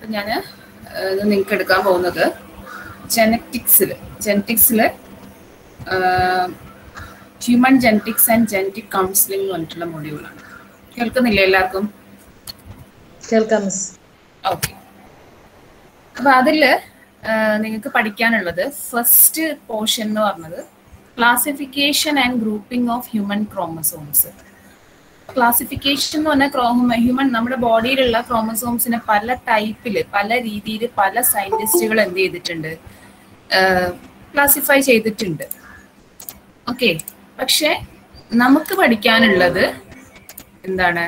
ഞാൻ ഇത് നിങ്ങൾക്ക് എടുക്കാൻ പോകുന്നത് ജെനറ്റിക്സിൽ ജെനറ്റിക്സിൽ human genetics and genetic counselling എന്ന് പറഞ്ഞിട്ടുള്ള മൊഡ്യൂളാണ് കേൾക്കുന്നില്ലേ എല്ലാവർക്കും കേൾക്കാം മിസ് ഓക്കെ അപ്പൊ അതില് നിങ്ങൾക്ക് പഠിക്കാനുള്ളത് ഫസ്റ്റ് പോർഷൻ എന്ന് പറഞ്ഞത് classification and grouping of human chromosomes classification എന്ന് പറഞ്ഞാൽ ക്രോമ ഹ്യൂമൻ നമ്മുടെ ബോഡിയിലുള്ള ക്രോമസോംസിനെ പല ടൈപ്പിൽ പല രീതിയിൽ പല സയന്റിസ്റ്റുകൾ എന്ത് ചെയ്തിട്ടുണ്ട് ക്ലാസിഫൈ ചെയ്തിട്ടുണ്ട് ഓക്കെ പക്ഷെ നമുക്ക് പഠിക്കാനുള്ളത് എന്താണ്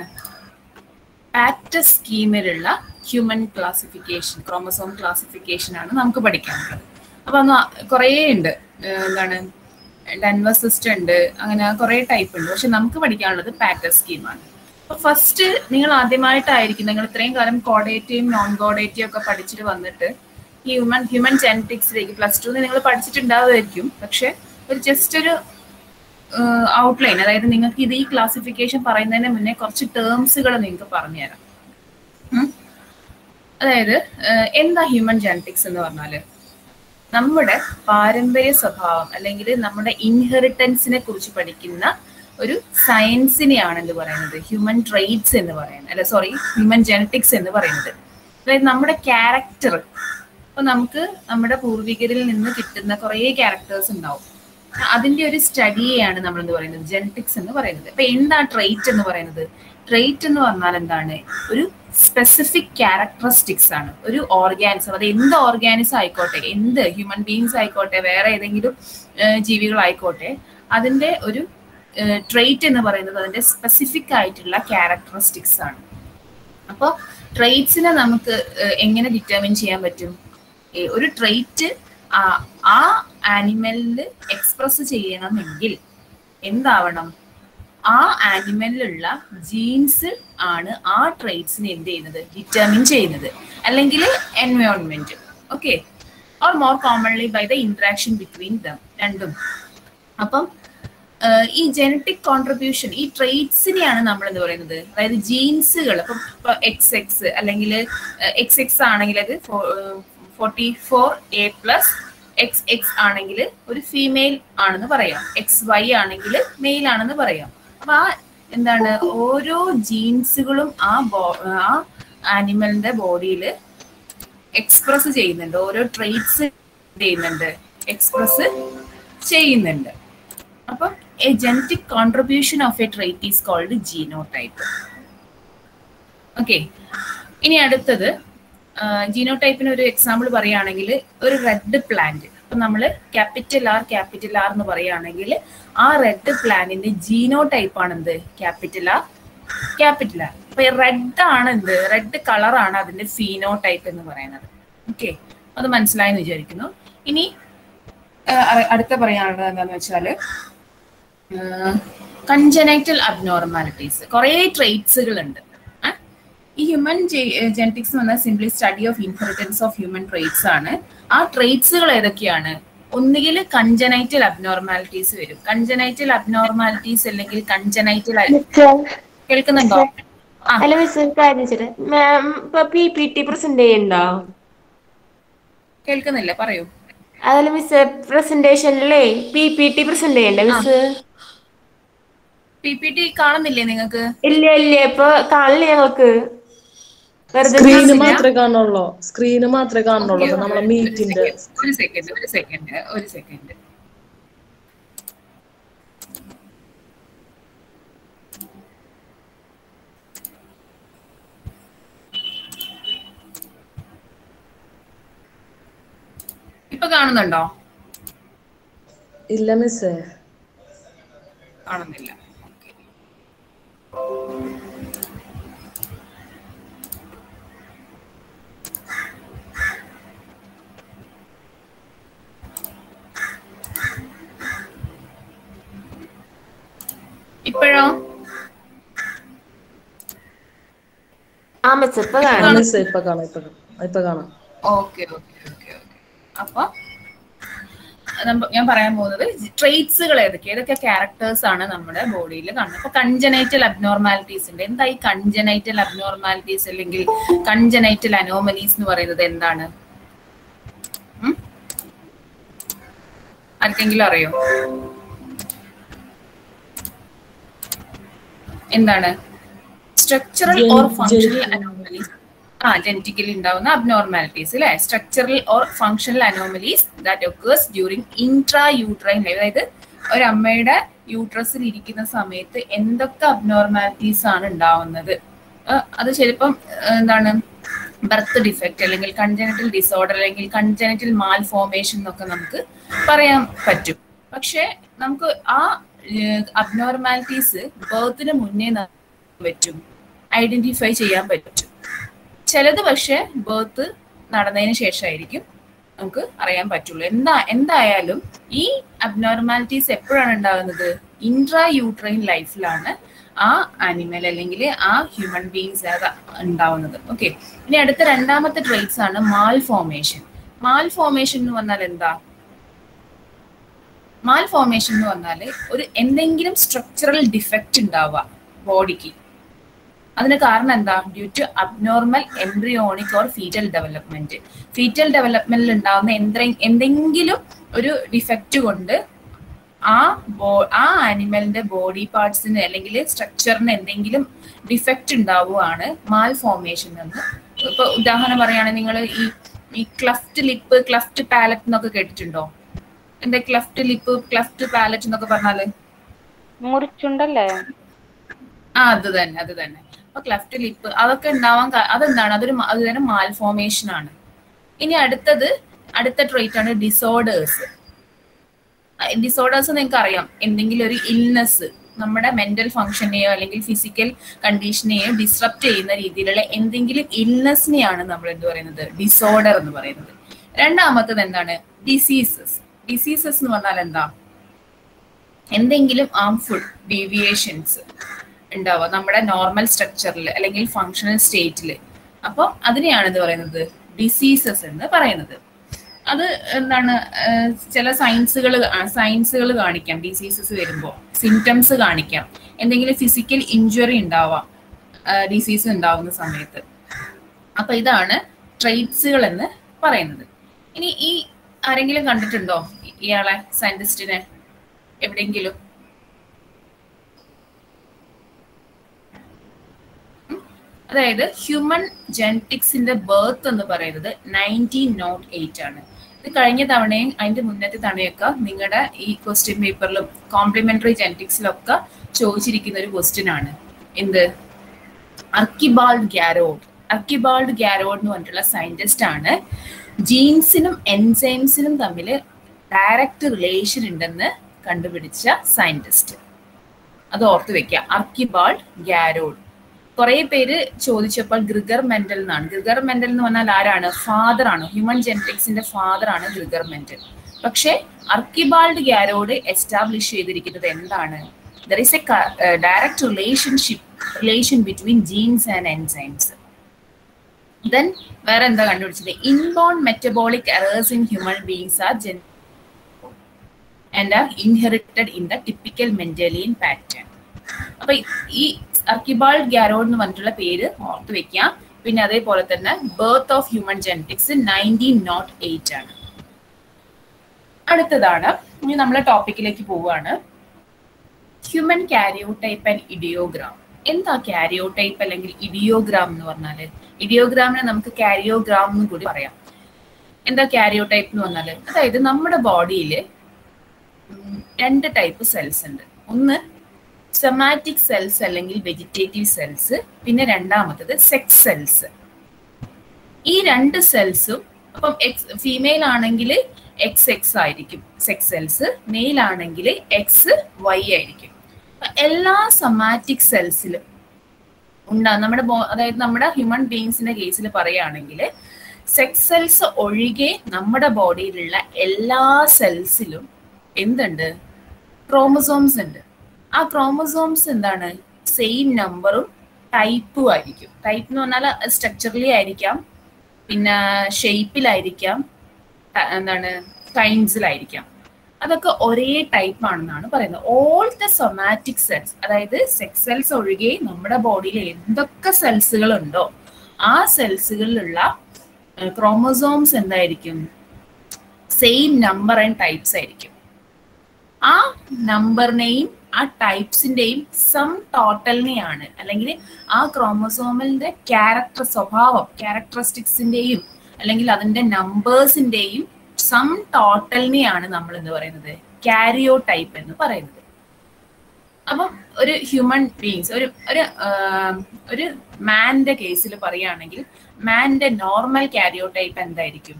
പാറ്റ സ്കീമിലുള്ള ഹ്യൂമൻ ക്ലാസിഫിക്കേഷൻ ക്രോമസോം ക്ലാസിഫിക്കേഷൻ ആണ് നമുക്ക് പഠിക്കാനുള്ളത് അപ്പൊ അന്ന് കുറേ ഉണ്ട് ഏഹ് എന്താണ് ഡൻവർ സിസ്റ്റം ഉണ്ട് അങ്ങനെ കുറേ ടൈപ്പ് ഉണ്ട് പക്ഷെ നമുക്ക് പഠിക്കാനുള്ളത് പാറ്റ സ്കീമാണ് അപ്പൊ ഫസ്റ്റ് നിങ്ങൾ ആദ്യമായിട്ടായിരിക്കും നിങ്ങൾ ഇത്രയും കാലം കോഡേറ്റയും നോൺ കോഡേറ്റയും ഒക്കെ പഠിച്ചിട്ട് വന്നിട്ട് ഹ്യൂമൻ ഹ്യൂമൻ ജെനറ്റിക്സിലേക്ക് പ്ലസ് ടു നിങ്ങൾ പഠിച്ചിട്ടുണ്ടാവുമായിരിക്കും പക്ഷെ ഒരു ജസ്റ്റ് ഒരു ഔട്ട്ലൈൻ അതായത് നിങ്ങൾക്ക് ഇത് ഈ ക്ലാസിഫിക്കേഷൻ പറയുന്നതിന് മുന്നേ കുറച്ച് ടേംസുകൾ നിങ്ങൾക്ക് പറഞ്ഞുതരാം ഉം. അതായത് ഏഹ്, എന്താ ഹ്യൂമൻ ജെനറ്റിക്സ് എന്ന് പറഞ്ഞാല് നമ്മുടെ പാരമ്പര്യ സ്വഭാവം അല്ലെങ്കിൽ നമ്മുടെ ഇൻഹെറിറ്റൻസിനെ കുറിച്ച് പഠിക്കുന്ന ഒരു സയൻസിനെയാണ് എന്ത് പറയുന്നത് ഹ്യൂമൻ ട്രെയ്റ്റ്സ് എന്ന് പറയുന്നത് അല്ല സോറി ഹ്യൂമൻ ജെനറ്റിക്സ് എന്ന് പറയുന്നത് അതായത് നമ്മുടെ ക്യാരക്ടർ ഇപ്പൊ നമുക്ക് നമ്മുടെ പൂർവികരിൽ നിന്ന് കിട്ടുന്ന കുറേ ക്യാരക്ടേഴ്സ് ഉണ്ടാവും അതിന്റെ ഒരു സ്റ്റഡിയെയാണ് നമ്മൾ എന്ത് പറയുന്നത് ജെനറ്റിക്സ് എന്ന് പറയുന്നത് അപ്പൊ എന്താ ട്രെയ്റ്റ് എന്ന് പറയുന്നത് ട്രെയ്റ്റ് എന്ന് പറഞ്ഞാൽ എന്താണ് ഒരു സ്പെസിഫിക് ക്യാരക്ടറിസ്റ്റിക്സ് ആണ് ഒരു ഓർഗാനിസം അത് എന്ത് ഓർഗാനിസം ആയിക്കോട്ടെ എന്ത് ഹ്യൂമൻ ബീങ്സ് ആയിക്കോട്ടെ വേറെ ഏതെങ്കിലും ഏഹ്, ജീവികളായിക്കോട്ടെ അതിന്റെ ഒരു ട്രെയ്റ്റ് എന്ന് പറയുന്നത് അതിന്റെ സ്പെസിഫിക് ആയിട്ടുള്ള ക്യാരക്ടറിസ്റ്റിക്സ് ആണ് അപ്പോൾ ട്രെയ്റ്റ്സിനെ നമുക്ക് ഏഹ്, എങ്ങനെ ഡിറ്റർമിൻ ചെയ്യാൻ പറ്റും ഏഹ്, ഒരു ട്രെയ്റ്റ് ആ ആനിമലിൽ എക്സ്പ്രസ് ചെയ്യണമെങ്കിൽ എന്താവണം ആ ആനിമലിലുള്ള ജീൻസ് ആണ് ആ ട്രെയ്റ്റ്സിനെ എന്ത് ചെയ്യുന്നത് ഡിറ്റർമിൻ ചെയ്യുന്നത് അല്ലെങ്കിൽ environment okay or more commonly by the interaction between them രണ്ടും അപ്പം ഏഹ് ഈ ജനറ്റിക് കോൺട്രിബ്യൂഷൻ ഈ ട്രെയ്റ്റ്സിനെയാണ് നമ്മൾ എന്ന് പറയുന്നത് അതായത് ജീൻസുകൾ ഇപ്പൊ ഇപ്പൊ എക്സ് എക്സ് അല്ലെങ്കിൽ എക്സ് എക്സ് ആണെങ്കിൽ അത് forty four A plus X X ആണെങ്കിൽ ഒരു ഫീമെയിൽ ആണെന്ന് പറയാം എക്സ് വൈ ആണെങ്കിൽ മെയിൽ ആണെന്ന് പറയാം അപ്പൊ ആ എന്താണ് ഓരോ ജീൻസുകളും ആ ബോ ആ ആനിമലിന്റെ ബോഡിയിൽ എക്സ്പ്രസ് ചെയ്യുന്നുണ്ട് ഓരോ ട്രെയ്റ്റ്സ് ചെയ്യുന്നുണ്ട് എക്സ്പ്രസ് ചെയ്യുന്നുണ്ട് അപ്പൊ a genetic contribution of a trait is called genotype okay ഇനി അടുത്തത് ജീനോടൈപ്പിന് ഒരു എക്സാമ്പിൾ പറയുകയാണെങ്കിൽ ഒരു റെഡ് പ്ലാന്റ് ഇപ്പൊ നമ്മൾ ക്യാപിറ്റൽ ആർ ക്യാപിറ്റൽ ആർ എന്ന് പറയുകയാണെങ്കിൽ ആ റെഡ് പ്ലാന്റിന്റെ ജീനോടൈപ്പ് ആണ് എന്ത് ക്യാപിറ്റൽ ആർ ക്യാപിറ്റൽ ആർ അപ്പൊ റെഡ് ആണ് എന്ത് റെഡ് കളറാണ് അതിന്റെ ഫീനോടൈപ്പ് എന്ന് പറയുന്നത് ഓക്കെ അത് മനസ്സിലായെന്ന് വിചാരിക്കുന്നു ഇനി ആ, അ- അടുത്ത പറയാനുള്ളത് എന്താന്ന് വെച്ചാല് കൺജനൈറ്റൽ അബ്നോർമാലിറ്റീസ് കുറേ ട്രെയ്റ്റ്സുകൾ ഉണ്ട് ഈ ഹ്യൂമൻ ജെനറ്റിക്സ് എന്ന് പറഞ്ഞാൽ simply study of inheritance of human traits ആണ് ആ ട്രെയ്റ്റ്സുകൾ ഏതൊക്കെയാണ് ഒന്നുകിൽ കൺജനൈറ്റൽ അബ്നോർമാലിറ്റീസ് വരും കൺജനൈറ്റൽ അബ്നോർമാലിറ്റീസ് അല്ലെങ്കിൽ കൺജനൈറ്റൽ കേൾക്കുന്നുണ്ടോ ആ അല്ല മിസ് ഒരു കാര്യം വെച്ചിട്ട് മാം ഇപ്പൊ പി പി ടി പ്രസന്റ് ചെയ്യണ്ടോ കേൾക്കുന്നില്ല പറയൂ അതല്ല മിസ് പ്രസന്റേഷനിലേ പി പി ടി പ്രസന്റ് ചെയ്യണ്ടേ മിസ് പി പി ടി കാണുന്നില്ലേ നിങ്ങൾക്ക് ഇല്ല ഇല്ല ഇപ്പൊ കാണില്ല ഞങ്ങൾക്ക് വെറുതെ സ്ക്രീന് മാത്രമേ കാണുള്ളൂ സ്ക്രീന് മാത്രമേ കാണുള്ളൂ അപ്പൊ നമ്മളെ മീറ്റിന്റെ ഒരു സെക്കൻഡ് ഒരു സെക്കൻഡ് ഒരു സെക്കൻഡ് ഇപ്പൊ കാണുന്നുണ്ടോ ഇല്ല മിസ്സേ കാണുന്നില്ല Okay. ഇപ്പോഴോ ആ മിസ് ഇപ്പൊ ആ കാണാം മിസ്സേ ഇപ്പൊ കാണാം ഇപ്പൊ കാണാം ഇപ്പൊ കാണാം ഓക്കെ ഓക്കെ ഓക്കെ ഓക്കെ അപ്പൊ നമ്മ- ഞാൻ പറയാൻ പോകുന്നത് ട്രേറ്റ്സുകൾ ഏതൊക്കെ ഏതൊക്കെ ക്യാരക്ടേഴ്സ് ആണ് നമ്മുടെ ബോഡിയിൽ കാണുന്നത് അപ്പൊ കൺജനൈറ്റൽ അബ്നോർമാലിറ്റീസ് ഉണ്ട് എന്താ ഈ കൺജനൈറ്റൽ അബ്നോർമാലിറ്റീസ് അല്ലെങ്കിൽ കൺജനൈറ്റൽ അനോമലീസ് എന്ന് പറയുന്നത് എന്താണ് ഉം? ആർക്കെങ്കിലും അറിയോ എന്താണ് structural or Gen- functional gen- anomalies ആ ജനറ്റിക്കലി ഉണ്ടാവുന്ന അബ്നോർമാലിറ്റീസ് അല്ലെ structural or functional anomalies that occurs during intrauterine അതായത് ഒരു അമ്മയുടെ യൂട്രസിൽ ഇരിക്കുന്ന സമയത്ത് എന്തൊക്കെ അബ്നോർമാലിറ്റീസ് ആണ് ഉണ്ടാവുന്നത് ആ, അത് ചിലപ്പം ആ, എന്താണ് ബർത്ത് ഡിഫക്റ്റ് അല്ലെങ്കിൽ കൺജനറ്റൽ ഡിസോർഡർ അല്ലെങ്കിൽ കൺജനറ്റൽ മാൽ ഫോർമേഷൻ എന്നൊക്കെ നമുക്ക് പറയാൻ പറ്റും പക്ഷെ നമുക്ക് ആ അബ്നോർമാലിറ്റീസ് ബർത്തിന് മുന്നേ നമുക്ക് പറ്റും ഐഡന്റിഫൈ ചെയ്യാൻ പറ്റും ചിലത് പക്ഷെ ബർത്ത് നടന്നതിന് ശേഷമായിരിക്കും നമുക്ക് അറിയാൻ പറ്റുള്ളൂ എന്താ എന്തായാലും ഈ അബ്നോർമാലിറ്റീസ് എപ്പോഴാണ് ഉണ്ടാകുന്നത് ഇൻട്രാ യൂട്രൈൻ ലൈഫിലാണ് ആ ആനിമൽ അല്ലെങ്കിൽ ആ ഹ്യൂമൻ ബീങ്സ് ഉണ്ടാവുന്നത് ഓക്കെ ഇനി അടുത്ത രണ്ടാമത്തെ ട്രേറ്റ്സ് ആണ് മാൽ ഫോർമേഷൻ മാൽ ഫോർമേഷൻ എന്ന് പറഞ്ഞാൽ എന്താ മാൽ ഫോർമേഷൻ എന്ന് പറഞ്ഞാൽ ഒരു എന്തെങ്കിലും സ്ട്രക്ചറൽ ഡിഫക്റ്റ് ഉണ്ടാവുക ബോഡിക്ക് അതിന് കാരണം എന്താ due to abnormal embryonic or fetal development fetal ഡെവലപ്മെന്റിൽ ഉണ്ടാകുന്ന എന്തെ- എന്തെങ്കിലും ഒരു ഡിഫക്റ്റ് കൊണ്ട് ആ ബോ ആ ആനിമലിന്റെ ബോഡി പാർട്സിന് അല്ലെങ്കിൽ സ്ട്രക്ചറിന് എന്തെങ്കിലും ഡിഫക്റ്റ് ഉണ്ടാവുകയാണ് മാൽ ഫോർമേഷൻ എന്ന് ഇപ്പൊ ഉദാഹരണം പറയുകയാണെങ്കിൽ നിങ്ങൾ ഈ ഈ ക്ലഫ്റ്റ് ലിപ്പ് ക്ലഫ്റ്റ് പാലറ്റ് എന്നൊക്കെ കേട്ടിട്ടുണ്ടോ എന്താ ക്ലഫ്റ്റ് ലിപ്പ് ക്ലഫ്റ്റ് പാലറ്റ് എന്നൊക്കെ പറഞ്ഞാല് മുറിച്ചുണ്ടല്ലേ ആ അത് തന്നെ അത് തന്നെ അപ്പൊ ക്ലഫ്റ്റ് ലിപ്പ് അതൊക്കെ ഉണ്ടാവാൻ കാ- അതെന്താണ് അതൊരു മ- അത് തന്നെ മാൽഫോർമേഷൻ ആണ് ഇനി അടുത്തത് അടുത്ത ട്രേറ്റ് ആണ് ഡിസോർഡേഴ്സ് ഡിസോർഡേഴ്സ് നിങ്ങൾക്ക് അറിയാം എന്തെങ്കിലും ഒരു ഇൽനെസ് നമ്മുടെ മെന്റൽ ഫംഗ്ഷനെയോ അല്ലെങ്കിൽ ഫിസിക്കൽ കണ്ടീഷനെയോ ഡിസ്റപ്റ്റ് ചെയ്യുന്ന രീതിയിലുള്ള എന്തെങ്കിലും ഇൽനെസ്സിനെയാണ് നമ്മൾ എന്ത് പറയുന്നത് ഡിസോർഡർ എന്ന് പറയുന്നത് രണ്ടാമത്തത് എന്താണ് ഡിസീസസ് ഡിസീസസ് എന്ന് പറഞ്ഞാൽ എന്താ എന്തെങ്കിലും ആംഫുൾ ഡീവിയേഷൻസ് ഉണ്ടാവുക നമ്മുടെ നോർമൽ സ്ട്രക്ചറിൽ അല്ലെങ്കിൽ ഫങ്ഷണൽ സ്റ്റേറ്റിൽ അപ്പോൾ അതിനെയാണ് ഇത് പറയുന്നത് ഡിസീസസ് എന്ന് പറയുന്നത് അത് എന്താണ് ഏഹ് ചില സയൻസുകൾ സയൻസുകൾ കാണിക്കാം ഡിസീസസ് വരുമ്പോൾ സിംറ്റംസ് കാണിക്കാം എന്തെങ്കിലും ഫിസിക്കൽ ഇഞ്ചുറി ഉണ്ടാവാം ഡിസീസ് ഉണ്ടാവുന്ന സമയത്ത് അപ്പൊ ഇതാണ് ട്രേറ്റ്സുകൾ എന്ന് പറയുന്നത് ഇനി ഈ ആരെങ്കിലും കണ്ടിട്ടുണ്ടോ ഇ- ഇയാളെ സയന്റിസ്റ്റിനെ എവിടെയെങ്കിലും ഉം. അതായത് ഹ്യൂമൻ ജെനറ്റിക്സിന്റെ ബർത്ത് എന്ന് പറയുന്നത് നയൻറ്റീൻ നോട്ട് എയ്റ്റ് ആണ് ഇത് കഴിഞ്ഞ തവണയും അതിന്റെ മുന്നത്തെ തവണയൊക്കെ നിങ്ങളുടെ ഈ ക്വസ്റ്റ്യൻ പേപ്പറിലും കോംപ്ലിമെന്ററി ജെനറ്റിക്സിലൊക്കെ ചോദിച്ചിരിക്കുന്ന ഒരു ക്വസ്റ്റ്യൻ ആണ് എന്ത് അർക്കിബാൾഡ് ഗ്യാരോഡ് അർക്കിബാൾഡ് ഗ്യാരോഡ് എന്ന് പറഞ്ഞിട്ടുള്ള സയന്റിസ്റ്റ് ആണ് ജീൻസിനും എൻസൈംസിനും തമ്മിൽ ഡയറക്റ്റ് റിലേഷൻ ഉണ്ടെന്ന് കണ്ടുപിടിച്ച സയന്റിസ്റ്റ് അത് ഓർത്ത് വെക്കുക അർക്കിബാൾഡ് ഗ്യാരോഡ് കുറെ പേര് ചോദിച്ചപ്പോൾ ഗ്രിഗർ മെന്റൽ എന്നാണ് ഗ്രിഗർ മെന്റൽ എന്ന് പറഞ്ഞാൽ ആരാണ് ഫാദർ ആണ് ഹ്യൂമൻ ജെനറ്റിക്സിന്റെ ഫാദർ ആണ് ഗ്രിഗർ മെന്റൽ പക്ഷേ അർക്കിബാൾഡ് ഗ്യാരോഡ് എസ്റ്റാബ്ലിഷ് ചെയ്തിരിക്കുന്നത് എന്താണ് there is a direct relationship relation between genes and enzymes then വേറെ എന്താ കണ്ടുപിടിച്ചത് inborn metabolic errors in human beings are gen and are inherited in the typical Mendelian pattern അപ്പൊ ഈ അർക്കിബാൾഡ് ഗ്യാരോഡ് എന്ന് പറഞ്ഞിട്ടുള്ള പേര് ഓർത്ത് വെക്കാം പിന്നെ അതേപോലെ തന്നെ birth of human genetics nineteen nought eight ആണ് അടുത്തതാണ് ഇനി നമ്മളെ ടോപ്പിക്കിലേക്ക് പോവുകയാണ് ഹ്യൂമൻ കാരിയോടൈപ്പ് ആൻഡ് ഇഡിയോഗ്രാം എന്താ കാരിയോടൈപ്പ് അല്ലെങ്കിൽ ഇഡിയോഗ്രാം എന്ന് പറഞ്ഞാല് ഇഡിയോഗ്രാമിനെ നമുക്ക് കാരിയോഗ്രാം എന്ന് കൂടി പറയാം എന്താ കാരിയോടൈപ്പ് എന്ന് പറഞ്ഞാല് അതായത് നമ്മുടെ ബോഡിയിൽ രണ്ട് ടൈപ്പ് സെൽസ് ഉണ്ട് ഒന്ന് സെമാറ്റിക് സെൽസ് അല്ലെങ്കിൽ വെജിറ്റേറ്റീവ് സെൽസ് പിന്നെ രണ്ടാമത്തത് സെക്സ് സെൽസ് ഈ രണ്ട് സെൽസും അപ്പം എക്സ് ഫീമെയിൽ ആണെങ്കിൽ എക്സ് എക്സ് ആയിരിക്കും സെക്സ് സെൽസ് മെയിൽ ആണെങ്കിൽ എക്സ് വൈ ആയിരിക്കും അപ്പൊ എല്ലാ സൊമാറ്റിക് സെൽസിലും ഉണ്ടാ നമ്മുടെ ബോ- അതായത് നമ്മുടെ ഹ്യൂമൻ ബീങ്സിന്റെ കേസിൽ പറയുകയാണെങ്കിൽ സെക്സ് സെൽസ് ഒഴികെ നമ്മുടെ ബോഡിയിലുള്ള എല്ലാ സെൽസിലും എന്തുണ്ട് ക്രോമസോംസ് ഉണ്ട് ആ ക്രോമസോംസ് എന്താണ് സെയിം നമ്പറും ടൈപ്പും ആയിരിക്കും ടൈപ്പ് എന്ന് പറഞ്ഞാൽ സ്ട്രക്ചറലി ആയിരിക്കാം പിന്നെ ഷേപ്പിലായിരിക്കാം ത- എന്താണ് കൈൻഡ്സിലായിരിക്കാം അതൊക്കെ ഒരേ ടൈപ്പ് ആണെന്നാണ് പറയുന്നത് ഓൾ ദ സൊമാറ്റിക് സെൽസ് അതായത് സെക്സ് സെൽസ് ഒഴികെ നമ്മുടെ ബോഡിയിൽ എന്തൊക്കെ സെൽസുകൾ ഉണ്ടോ ആ സെൽസുകളിലുള്ള ക്രോമസോംസ് എന്തായിരിക്കും സെയിം നമ്പർ ആൻഡ് ടൈപ്സ് ആയിരിക്കും ആ നമ്പറിനെയും ആ ടൈപ്സിന്റെയും സം ടോട്ടലിനെയാണ് അല്ലെങ്കിൽ ആ ക്രോമസോമലിന്റെ ക്യാരക്ടർ സ്വഭാവം ക്യാരക്ടറിസ്റ്റിക്സിന്റെയും അല്ലെങ്കിൽ അതിന്റെ നമ്പേഴ്സിന്റെയും സം ടോട്ടലിനെയാണ് നമ്മൾ എന്ന് പറയുന്നത് കാരിയോ ടൈപ്പ് എന്ന് പറയുന്നത് അപ്പം ഒരു ഹ്യൂമൻ ബീങ്സ് ഒരു ഒരു ആം, ഒരു മാന്റെ കേസിൽ പറയുകയാണെങ്കിൽ മാന്റെ നോർമൽ കാരിയോ ടൈപ്പ് എന്തായിരിക്കും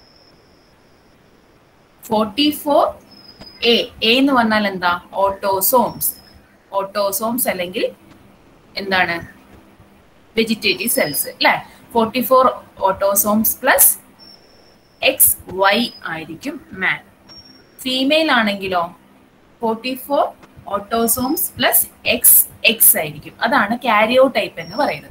ഫോർട്ടി ഫോർ എ എ എന്ന് പറഞ്ഞാൽ എന്താ ഓട്ടോസോംസ് ഓട്ടോസോംസ് അല്ലെങ്കിൽ എന്താണ് വെജിറ്റേറ്റീവ് സെൽസ് അല്ലെ forty four autosomes plus X Y ആയിരിക്കും മാൻ ഫീമെയിൽ ആണെങ്കിലോ forty four autosomes plus X X ആയിരിക്കും അതാണ് കാരിയോ ടൈപ്പ് എന്ന് പറയുന്നത്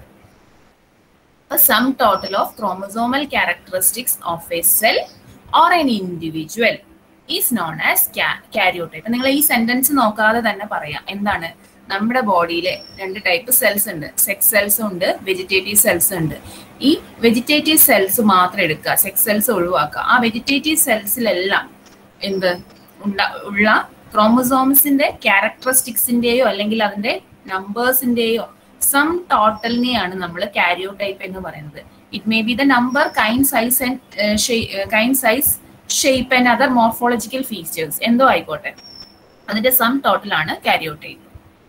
a sum total of chromosomal characteristics of a cell or an individual is known as ca- karyotype നിങ്ങൾ ഈ sentence നോക്കാതെ തന്നെ പറയാം എന്താണ് നമ്മുടെ ബോഡിയിലെ രണ്ട് ടൈപ്പ് സെൽസ് ഉണ്ട് സെക്സ് സെൽസ് ഉണ്ട് വെജിറ്റേറ്റീവ് സെൽസ് ഉണ്ട് ഈ വെജിറ്റേറ്റീവ് സെൽസ് മാത്രം എടുക്കുക സെക്സ് സെൽസ് ഒഴിവാക്കുക ആ വെജിറ്റേറ്റീവ് സെൽസിലെല്ലാം എന്ത് ഉണ്ട- ഉള്ള ക്രോമസോംസിന്റെ ക്യാരക്ടറിസ്റ്റിക്സിന്റെയോ അല്ലെങ്കിൽ അതിന്റെ നമ്പേഴ്സിന്റെയോ സം ടോട്ടലിനെയാണ് നമ്മൾ കാരിയോ ടൈപ്പ് എന്ന് പറയുന്നത് it may be the number kind size and kind size shape and other morphological features എന്തോ ആയിക്കോട്ടെ അതിന്റെ സം ടോട്ടലാണ് കാരിയോ ടൈപ്പ്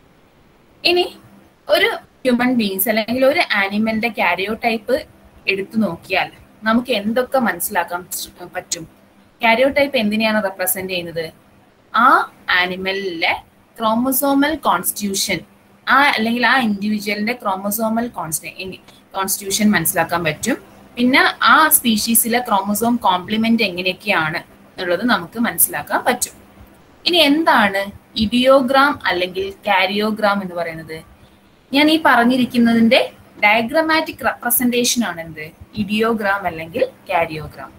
ഇനി ഒരു ഹ്യൂമൻ ബീങ്സ് അല്ലെങ്കിൽ ഒരു ആനിമലിന്റെ കാരിയോ ടൈപ്പ് എടുത്തു നോക്കിയാൽ നമുക്ക് എന്തൊക്കെ മനസ്സിലാക്കാൻ ശ്ര- പറ്റും കാരിയോ ടൈപ്പ് എന്തിനെയാണ് റെപ്രസെന്റ് ചെയ്യുന്നത് ആ ആനിമലിലെ ക്രോമസോമൽ കോൺസ്റ്റിറ്റ്യൂഷൻ ആ അല്ലെങ്കിൽ ആ ഇൻഡിവിജ്വലിന്റെ ക്രോമസോമൽ കോൺസ്റ്റിറ്റ്യൂഷൻ മനസ്സിലാക്കാൻ പറ്റും പിന്നെ ആ സ്പീഷീസിലെ ക്രോമസോം കോംപ്ലിമെന്റ് എങ്ങനെയൊക്കെയാണ് എന്നുള്ളത് നമുക്ക് മനസ്സിലാക്കാൻ പറ്റും ഇനി എന്താണ് ഇഡിയോഗ്രാം അല്ലെങ്കിൽ കാരിയോഗ്രാം എന്ന് പറയുന്നത് ഞാൻ ഈ പറഞ്ഞിരിക്കുന്നതിന്റെ ഡയഗ്രമാറ്റിക് റെപ്രസെന്റേഷൻ ആണ് എന്ത് ഇഡിയോഗ്രാം അല്ലെങ്കിൽ കാരിയോഗ്രാം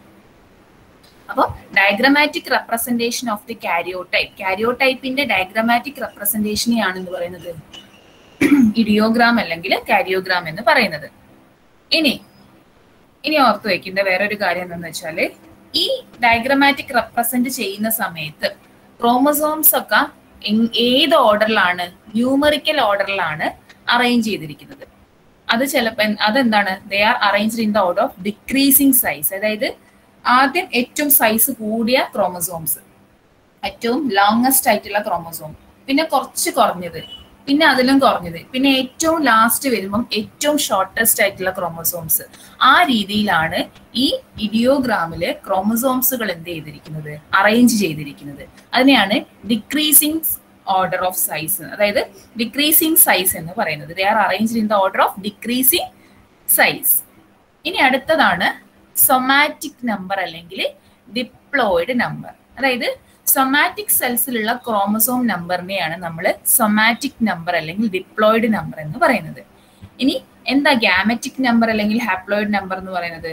അപ്പോൾ diagrammatic representation of the karyotype കാരിയോടൈപ്പിന്റെ ഡയഗ്രമാറ്റിക് റെപ്രസെന്റേഷനെയാണ് എന്ന് പറയുന്നത് ഇഡിയോഗ്രാം അല്ലെങ്കിൽ കാരിയോഗ്രാം എന്ന് പറയുന്നത് ഇനി ഇനി ഓർത്ത് വെക്കേണ്ട വേറൊരു കാര്യം എന്താണെന്ന് വെച്ചാല് ഈ ഡയഗ്രമാറ്റിക് റെപ്രസെന്റ് ചെയ്യുന്ന സമയത്ത് ക്രോമസോംസ് ഒക്കെ എങ്- ഏത് ഓർഡറിലാണ് ന്യൂമറിക്കൽ ഓർഡറിലാണ് അറേഞ്ച് ചെയ്തിരിക്കുന്നത് അത് ചിലപ്പോൾ അതെന്താണ് they are arranged in the order of decreasing size അതായത് ആദ്യം ഏറ്റവും സൈസ് കൂടിയ ക്രോമസോംസ് ഏറ്റവും ലോങ്സ്റ്റ് ആയിട്ടുള്ള ക്രോമസോം പിന്നെ കുറച്ച് കുറഞ്ഞത് പിന്നെ അതിലും കുറഞ്ഞത് പിന്നെ ഏറ്റവും ലാസ്റ്റ് വരുമ്പം ഏറ്റവും ഷോർട്ടസ്റ്റ് ആയിട്ടുള്ള ക്രോമസോംസ് ആ രീതിയിലാണ് ഈ ഇഡിയോഗ്രാമില് ക്രോമസോംസുകൾ എന്ത് ചെയ്തിരിക്കുന്നത് അറേഞ്ച് ചെയ്തിരിക്കുന്നത് അതിനെയാണ് ഡിക്രീസിങ് ഓർഡർ ഓഫ് സൈസ് അതായത് ഡിക്രീസിങ് സൈസ് എന്ന് പറയുന്നത് they are arranged in the order of decreasing size ഇനി അടുത്തതാണ് സൊമാറ്റിക് നമ്പർ അല്ലെങ്കിൽ ഡിപ്ലോയിഡ് നമ്പർ അതായത് സൊമാറ്റിക് സെൽസിലുള്ള ക്രോമസോം നമ്പറിനെയാണ് നമ്മൾ സൊമാറ്റിക് നമ്പർ അല്ലെങ്കിൽ ഡിപ്ലോയിഡ് നമ്പർ എന്ന് പറയുന്നത് ഇനി എന്താ ഗാമറ്റിക് നമ്പർ അല്ലെങ്കിൽ ഹാപ്ലോയിഡ് നമ്പർ എന്ന് പറയുന്നത്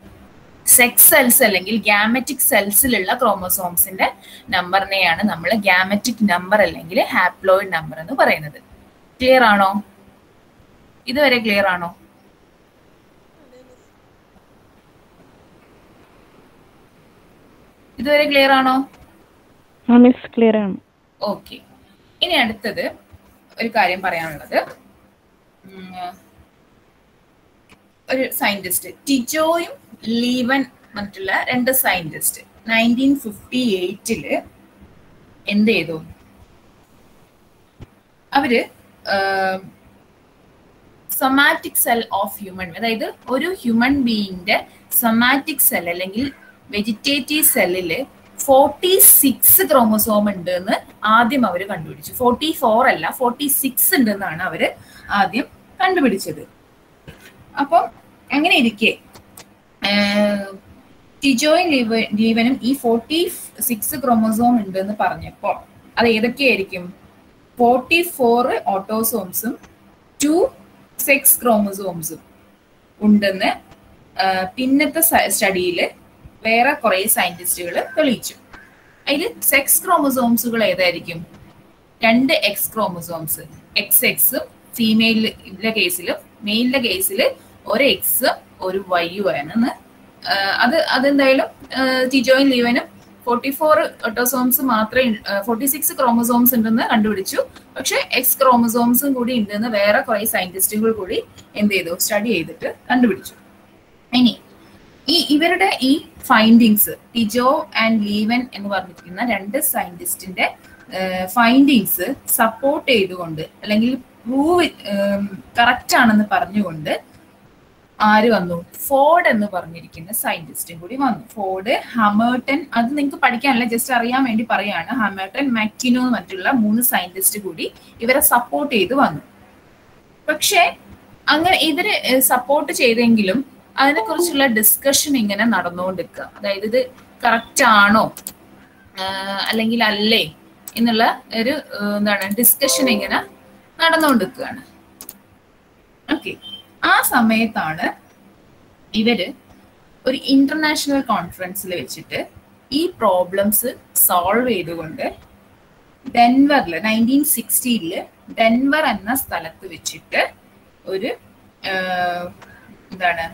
സെക്സ് സെൽസ് അല്ലെങ്കിൽ ഗാമറ്റിക് സെൽസിലുള്ള ക്രോമസോംസിന്റെ നമ്പറിനെയാണ് നമ്മൾ ഗാമറ്റിക് നമ്പർ അല്ലെങ്കിൽ ഹാപ്ലോയിഡ് നമ്പർ എന്ന് പറയുന്നത് ക്ലിയർ ആണോ ഇതുവരെ ക്ലിയർ ആണോ ഇതുവരെ ക്ലിയർ ആണോ ആ മിസ് ക്ലിയർ ആണ് ഓക്കെ ഇനി അടുത്തത് ഒരു കാര്യം പറയാനുള്ളത് ഉം, ഒരു സയന്റിസ്റ്റ് ടിജോയും ലീവൻ മറ്റുള്ള രണ്ട് സയന്റിസ്റ്റ് നയൻറ്റീൻ ഫിഫ്റ്റി എയ്റ്റില് എന്ത് ചെയ്തു അവര് സൊമാറ്റിക് സെൽ ഓഫ് ഹ്യൂമൻ അതായത് ഒരു ഹ്യൂമൻ ബീയിന്റെ സൊമാറ്റിക് സെൽ അല്ലെങ്കിൽ വെജിറ്റേറ്റീവ് സെല്ലില് ഫോർട്ടി സിക്സ് ക്രോമസോം ഉണ്ട് എന്ന് ആദ്യം അവർ കണ്ടുപിടിച്ചു ഫോർട്ടി ഫോർ അല്ല ഫോർട്ടി സിക്സ് ഉണ്ട് എന്നാണ് അവര് ആദ്യം കണ്ടുപിടിച്ചത് അപ്പം അങ്ങനെ ഇരിക്കെ ആഹ്, ടിജോയും ലീവ- ലീവനും ഈ ഫോർട്ടി സിക്സ് ക്രോമസോം ഉണ്ട് എന്ന് പറഞ്ഞപ്പോൾ അത് ഏതൊക്കെയായിരിക്കും ഫോർട്ടി ഫോർ ഓട്ടോസോംസും ടു സെക്സ് ക്രോമസോംസും ഉണ്ടെന്ന് ആഹ്, പിന്നത്തെ സ്റ്റഡിയിൽ വേറെ കുറെ സയന്റിസ്റ്റുകൾ തെളിയിച്ചു അതിൽ സെക്സ് ക്രോമസോംസുകൾ ഏതായിരിക്കും രണ്ട് എക്സ് ക്രോമസോംസ് എക്സ് എക്സും ഫീമെയിലിന്റെ കേസിലും മെയിലിന്റെ കേസിൽ ഒരു എക്സ് ഒരു വൈയും ആണ് അത് അതെന്തായാലും ടിജോയും ലീവനും ഫോർട്ടി ഫോർ ഒട്ടോസോംസ് മാത്രമേ ഫോർട്ടി സിക്സ് ക്രോമസോംസ് ഉണ്ടെന്ന് കണ്ടുപിടിച്ചു പക്ഷെ എക്സ് ക്രോമസോംസും കൂടി ഉണ്ടെന്ന് വേറെ കുറെ സയന്റിസ്റ്റുകൾ കൂടി എന്ത് ചെയ്തു സ്റ്റഡി ചെയ്തിട്ട് കണ്ടുപിടിച്ചു ഇനി ഈ ഇവരുടെ ഈ ഫൈൻഡിങ്സ് ടിജോ ആൻഡ് ലീവൻ എന്ന് പറഞ്ഞിരിക്കുന്ന രണ്ട് സയന്റിസ്റ്റിന്റെ ഫൈൻഡിങ്സ് സപ്പോർട്ട് ചെയ്തുകൊണ്ട് അല്ലെങ്കിൽ പ്രൂവ് കറക്റ്റ് ആണെന്ന് പറഞ്ഞുകൊണ്ട് ആര് വന്നു ഫോർഡ് എന്ന് പറഞ്ഞിരിക്കുന്ന സയന്റിസ്റ്റും കൂടി വന്നു ഫോർഡ് ഹമേർട്ടൺ അത് നിങ്ങൾക്ക് പഠിക്കാനല്ല ജസ്റ്റ് അറിയാൻ വേണ്ടി പറയാണ് ഹമേർട്ടൺ മാക്കിനോ മറ്റുള്ള മൂന്ന് സയന്റിസ്റ്റ് കൂടി ഇവരെ സപ്പോർട്ട് ചെയ്ത് വന്നു പക്ഷേ അങ്ങനെ ഇവര് സപ്പോർട്ട് ചെയ്തെങ്കിലും അതിനെക്കുറിച്ചുള്ള ഡിസ്കഷൻ ഇങ്ങനെ നടന്നുകൊണ്ടിരിക്കുക അതായത് ഇത് കറക്റ്റ് ആണോ അല്ലെങ്കിൽ അല്ലേ എന്നുള്ള ഒരു എന്താണ് ഡിസ്കഷൻ ഇങ്ങനെ നടന്നുകൊണ്ടിരിക്കുകയാണ് ഓക്കെ ആ സമയത്താണ് ഇവര് ഒരു ഇന്റർനാഷണൽ കോൺഫറൻസിൽ വെച്ചിട്ട് ഈ പ്രോബ്ലംസ് സോൾവ് ചെയ്തുകൊണ്ട് ഡെൻവറിൽ നയൻറ്റീൻ സിക്സ്റ്റിയില് ഡെൻവർ എന്ന സ്ഥലത്ത് വെച്ചിട്ട് ഒരു എന്താണ്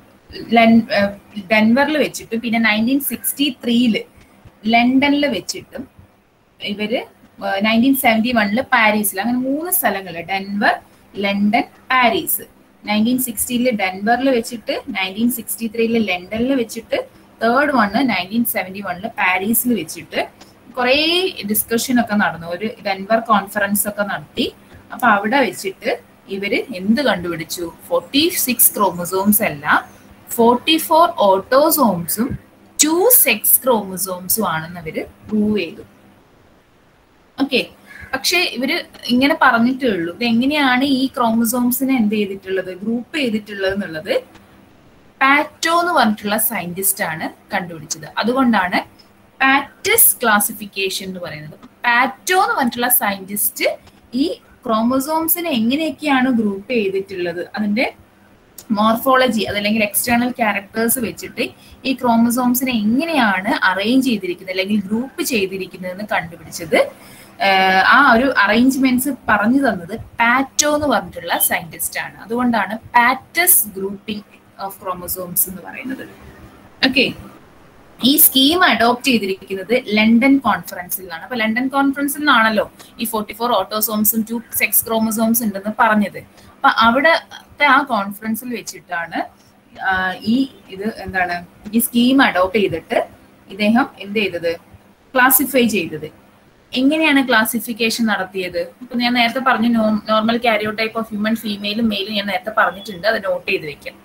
ഡെൻവറിൽ വെച്ചിട്ടും പിന്നെ നയൻറ്റീൻ സിക്സ്റ്റി ത്രീയില് ലണ്ടനിൽ വെച്ചിട്ടും ഇവര് നയൻറ്റീൻ സെവൻറ്റി വണ്ണില് പാരീസിൽ അങ്ങനെ മൂന്ന് സ്ഥലങ്ങൾ ഡെൻവർ ലണ്ടൻ പാരീസ് നയൻറ്റീൻ സിക്സ്റ്റിയില് ഡെൻവറിൽ വെച്ചിട്ട് നയൻറ്റീൻ സിക്സ്റ്റി ത്രീയില് ലണ്ടനിൽ വെച്ചിട്ട് തേർഡ് വണ് നയൻറ്റീൻ സെവൻറ്റി വണ്ണില് പാരീസിൽ വെച്ചിട്ട് കുറേ ഡിസ്കഷൻ ഒക്കെ നടന്നു ഒരു ഡെൻവർ കോൺഫറൻസ് ഒക്കെ നടത്തി അപ്പൊ അവിടെ വെച്ചിട്ട് ഇവര് എന്ത് കണ്ടുപിടിച്ചു ഫോർട്ടി സിക്സ് ക്രോമസോംസ് അല്ല ഫോർട്ടി ഫോർ ഓട്ടോസോംസും ടു സെക്സ് ക്രോമസോംസും ആണെന്ന് അവര് പ്രൂവ് ചെയ്തു ഓക്കെ പക്ഷെ ഇവര് ഇങ്ങനെ പറഞ്ഞിട്ടേ ഉള്ളൂ ഇത് എങ്ങനെയാണ് ഈ ക്രോമസോംസിനെ എന്ത് ചെയ്തിട്ടുള്ളത് ഗ്രൂപ്പ് ചെയ്തിട്ടുള്ളത് എന്നുള്ളത് പാറ്റോ എന്ന് പറഞ്ഞിട്ടുള്ള സയന്റിസ്റ്റ് ആണ് കണ്ടുപിടിച്ചത് അതുകൊണ്ടാണ് പാറ്റസ് ക്ലാസിഫിക്കേഷൻ എന്ന് പറയുന്നത് പാറ്റോ എന്ന് പറഞ്ഞിട്ടുള്ള സയന്റിസ്റ്റ് ഈ ക്രോമസോംസിനെ എങ്ങനെയൊക്കെയാണ് ഗ്രൂപ്പ് ചെയ്തിട്ടുള്ളത് അതിന്റെ മോർഫോളജി അതല്ലെങ്കിൽ എക്സ്റ്റേണൽ ക്യാരക്ടേഴ്സ് വെച്ചിട്ട് ഈ ക്രോമസോംസിനെ എങ്ങനെയാണ് അറേഞ്ച് ചെയ്തിരിക്കുന്നത് അല്ലെങ്കിൽ ഗ്രൂപ്പ് ചെയ്തിരിക്കുന്നതെന്ന് കണ്ടുപിടിച്ചത് ആ ഒരു അറേഞ്ച്മെന്റ്സ് പറഞ്ഞു തന്നത് പാറ്റോ എന്ന് പറഞ്ഞിട്ടുള്ള സയന്റിസ്റ്റ് ആണ് അതുകൊണ്ടാണ് പാറ്റസ് ഗ്രൂപ്പിംഗ് ഓഫ് ക്രോമസോംസ് എന്ന് പറയുന്നത് ഓക്കെ ഈ സ്കീം അഡോപ്റ്റ് ചെയ്തിരിക്കുന്നത് ലണ്ടൻ കോൺഫറൻസിൽ നിന്നാണ് അപ്പൊ ലണ്ടൻ കോൺഫറൻസിൽ നിന്നാണല്ലോ ഈ ഫോർട്ടി ഫോർ ഓട്ടോസോംസും ടു സെക്സ് ക്രോമസോംസ് ഉണ്ടെന്ന് പറഞ്ഞത് അപ്പൊ അവിടത്തെ ആ കോൺഫറൻസിൽ വെച്ചിട്ടാണ് ഈ ഇത് എന്താണ് ഈ സ്കീം അഡോപ്റ്റ് ചെയ്തിട്ട് ഇദ്ദേഹം എന്ത് ചെയ്തത് ക്ലാസിഫൈ ചെയ്തത് എങ്ങനെയാണ് ക്ലാസിഫിക്കേഷൻ നടത്തിയത് ഇപ്പൊ ഞാൻ നേരത്തെ പറഞ്ഞു normal karyotype of human ഫീമെയിലും മെയിലും ഞാൻ നേരത്തെ പറഞ്ഞിട്ടുണ്ട് അത് നോട്ട് ചെയ്ത് വെക്കാം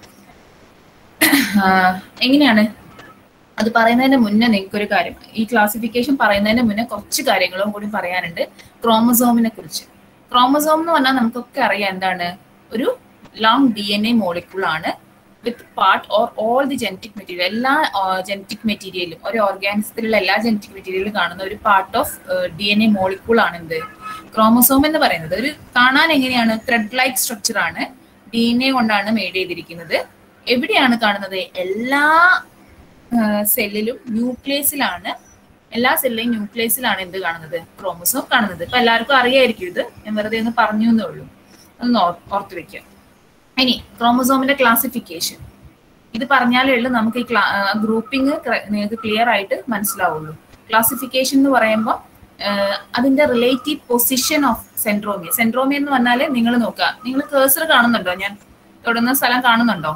എങ്ങനെയാണ് അത് പറയുന്നതിന് മുന്നേ നിങ്ങൾക്കൊരു കാര്യം ഈ ക്ലാസിഫിക്കേഷൻ പറയുന്നതിന് മുന്നേ കുറച്ച് കാര്യങ്ങളും കൂടി പറയാനുണ്ട് ക്രോമസോമിനെ കുറിച്ച് ക്രോമസോം എന്ന് പറഞ്ഞാൽ നമുക്കൊക്കെ അറിയാം എന്താണ് ഒരു long D N A molecule ആണ് with part or all the genetic material എല്ലാ ജനറ്റിക് മെറ്റീരിയലും ഒരു ഓർഗാനിസത്തിലുള്ള എല്ലാ ജനറ്റിക് മെറ്റീരിയലും കാണുന്ന ഒരു part of D N A molecule ആണ് എന്ത് ക്രോമസോം എന്ന് പറയുന്നത് ഒരു കാണാൻ എങ്ങനെയാണ് ത്രെഡ് ലൈക്ക് സ്ട്രക്ചർ ആണ് ഡി എൻ എ കൊണ്ടാണ് മെയ്ഡ് ചെയ്തിരിക്കുന്നത് എവിടെയാണ് കാണുന്നത് എല്ലാ സെല്ലിലും ന്യൂക്ലിയസിലാണ് എല്ലാ സെല്ലിലും ന്യൂക്ലിയസിലാണ് എന്ത് കാണുന്നത് ക്രോമസോം കാണുന്നത് ഇപ്പൊ എല്ലാവർക്കും അറിയായിരിക്കും ഇത് ഞാൻ വെറുതെ ഒന്ന് പറഞ്ഞു എന്നേ ഉള്ളൂ ഒന്ന് ഓർത്ത് വെക്കുക ഇനി ക്രോമസോമിന്റെ ക്ലാസിഫിക്കേഷൻ ഇത് പറഞ്ഞാലേ ഉള്ളൂ നമുക്ക് ഈ ഗ്രൂപ്പിംഗ് നിങ്ങൾക്ക് ക്ലിയർ ആയിട്ട് മനസ്സിലാവുള്ളൂ ക്ലാസിഫിക്കേഷൻ എന്ന് പറയുമ്പോൾ അതിന്റെ relative position of centromere centromere എന്ന് പറഞ്ഞാൽ നിങ്ങൾ നോക്കുക നിങ്ങൾ കേസർ കാണുന്നുണ്ടോ ഞാൻ തൊടുന്ന സ്ഥലം കാണുന്നുണ്ടോ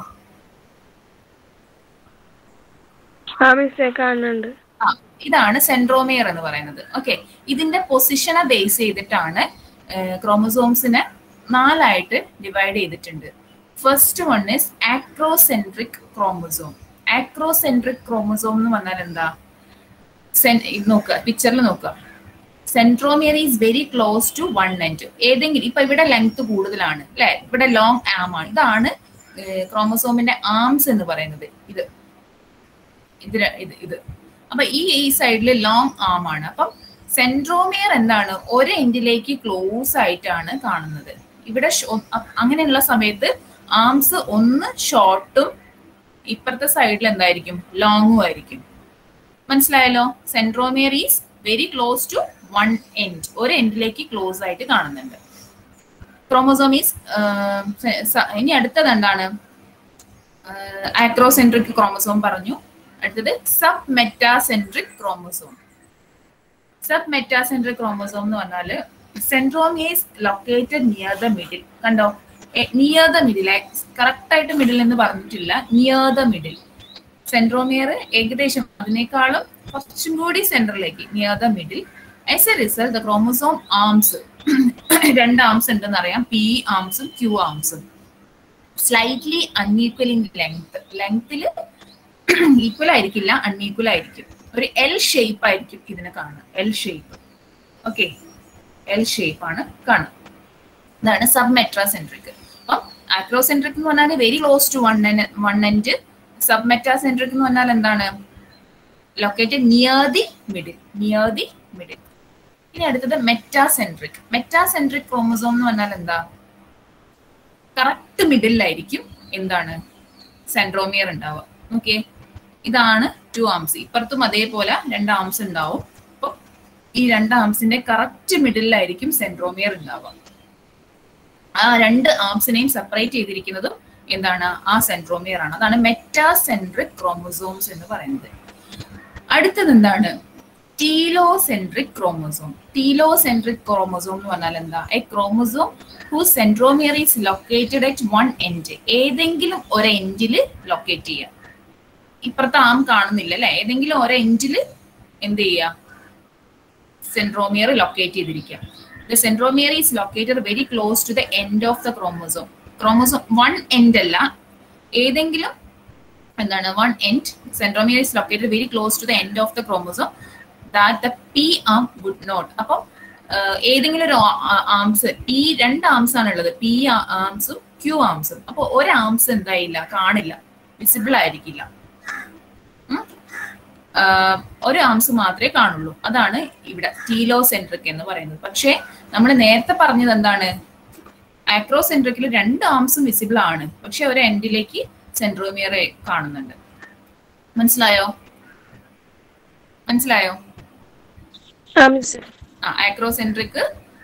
കാണുന്നുണ്ട് ആ ഇതാണ് സെൻട്രോമിയർ എന്ന് പറയുന്നത് ഓക്കെ ഇതിന്റെ പൊസിഷനെ ബേസ് ചെയ്തിട്ടാണ് ക്രോമസോംസിനെ നാലായിട്ട് ഡിവൈഡ് ചെയ്തിട്ടുണ്ട് first one is acrocentric chromosome acrocentric chromosome എന്ന് പറഞ്ഞാൽ എന്താ സെൻ നോക്കുക പിക്ചറിൽ നോക്കുക centromere is very close to one end ഏതെങ്കിലും ഇപ്പൊ ഇവിടെ ലെങ്ത് കൂടുതലാണ് അല്ലെ ഇവിടെ ലോങ് ആം ആണ് ഇതാണ് ക്രോമസോമിന്റെ ആംസ് എന്ന് പറയുന്നത് ഇത് ഇത് ഇത് ഇത് അപ്പൊ ഈ ഈ സൈഡിൽ ലോങ് ആം ആണ് അപ്പം സെൻട്രോമിയർ എന്താണ് ഒരു എൻഡിലേക്ക് ക്ലോസ് ആയിട്ടാണ് കാണുന്നത് ഇവിടെ അങ്ങനെയുള്ള സമയത്ത് ആംസ് ഒന്ന് ഷോർട്ടും ഇപ്പുറത്തെ സൈഡിൽ എന്തായിരിക്കും ലോങ്ങും ആയിരിക്കും മനസ്സിലായല്ലോ centromere is very close to one end ഒരു എൻഡിലേക്ക് ക്ലോസ് ആയിട്ട് കാണുന്നുണ്ട് ക്രോമോസോം ഈസ് ഇനി അടുത്തത് എന്താണ് ആക്രോസെൻട്രിക് ക്രോമസോം പറഞ്ഞു അടുത്തത് submetacentric chromosome submetacentric chromosome എന്ന് പറഞ്ഞാല് centromere is located near the middle കണ്ടോ നിയർ ദ മിഡിൽ കറക്റ്റ് ആയിട്ട് മിഡിൽ എന്ന് പറഞ്ഞിട്ടില്ല നിയർ ദ മിഡിൽ സെൻട്രോമിയർ ഏകദേശം അതിനേക്കാളും കുറച്ചും കൂടി സെന്ററിലേക്ക് near the middle as a result the chromosome arms രണ്ട് ആംസ് ഉണ്ടെന്ന് അറിയാം പി ആംസും ക്യൂ ആംസും സ്ലൈറ്റ്ലി അൺഈക്വൽ ഇൻ ലെങ്ത് ലെങ്ത്തിൽ ഈക്വൽ ആയിരിക്കില്ല അൺഈക്വൽ ആയിരിക്കും ഒരു എൽ ഷേപ്പ് ആയിരിക്കും ഇതിനെ കാണുക L shape okay L shape ആണ് കാണുക ഇതാണ് സബ് മെട്രാസെൻട്രിക് അപ്പം ആക്രോസെൻട്രിക് എന്ന് പറഞ്ഞാൽ very close to one one end sub metacentric എന്ന് പറഞ്ഞാൽ എന്താണ് located near the middle near the middle ഇനി അടുത്തത് മെറ്റാസെൻട്രിക് മെറ്റാസെൻട്രിക് ക്രോമസോം എന്ന് പറഞ്ഞാൽ എന്താ കറക്റ്റ് മിഡിലായിരിക്കും എന്താണ് സെൻട്രോമിയർ ഉണ്ടാവുക ഓക്കെ ഇതാണ് ടു ആംസ് ഇപ്പുറത്തും അതേപോലെ രണ്ട് ആംസ് ഉണ്ടാവും അപ്പൊ ഈ രണ്ട് ആംസിന്റെ കറക്റ്റ് മിഡിലായിരിക്കും സെൻട്രോമിയർ ഉണ്ടാവുക ആ രണ്ട് ആംസിനെയും സെപ്പറേറ്റ് ചെയ്തിരിക്കുന്നതും എന്താണ് ആ സെൻട്രോമിയർ ആണ് അതാണ് മെറ്റാസെൻട്രിക് ക്രോമോസോംസ് എന്ന് പറയുന്നത് അടുത്തത് എന്താണ് ടീലോസെൻട്രിക് ക്രോമോസോം ടീലോസെൻട്രിക് ക്രോമോസോം എന്ന് പറഞ്ഞാൽ എന്താ a chromosome who centromere is located at one end ഏതെങ്കിലും ഒരു എൻഡിൽ ലൊക്കേറ്റ് ചെയ്യുക ഇപ്പുറത്തെ ആം കാണുന്നില്ല അല്ലെ ഏതെങ്കിലും ഒരു എൻഡിൽ എന്ത് ചെയ്യുക സെൻട്രോമിയർ ലൊക്കേറ്റ് ചെയ്തിരിക്കുക the centromere is located very close to the end of the chromosome chromosome one end അല്ല ഏതെങ്കിലും എന്താണ് one end centromere is located very close to the end of the chromosome that the P arm would not അപ്പം ഏതെങ്കിലും ഒരു arms P രണ്ട് arms ആണ് ഉള്ളത് P ആംസും ക്യൂ ആംസും അപ്പോൾ ഒരു ആംസ് എന്തായില്ല കാണില്ല വിസിബിൾ ആയിരിക്കില്ല ഒരു ആംസ് മാത്രമേ കാണുള്ളൂ അതാണ് ഇവിടെ ടീലോസെൻട്രിക് എന്ന് പറയുന്നത് പക്ഷേ നമ്മൾ നേരത്തെ പറഞ്ഞത് എന്താണ് ആക്രോസെൻട്രിക്കിൽ രണ്ട് ആംസും വിസിബിൾ ആണ് പക്ഷെ ഒരു എൻഡിലേക്ക് സെൻട്രോമിയർ കാണുന്നുണ്ട് മനസ്സിലായോ മനസ്സിലായോ ആ acrocentric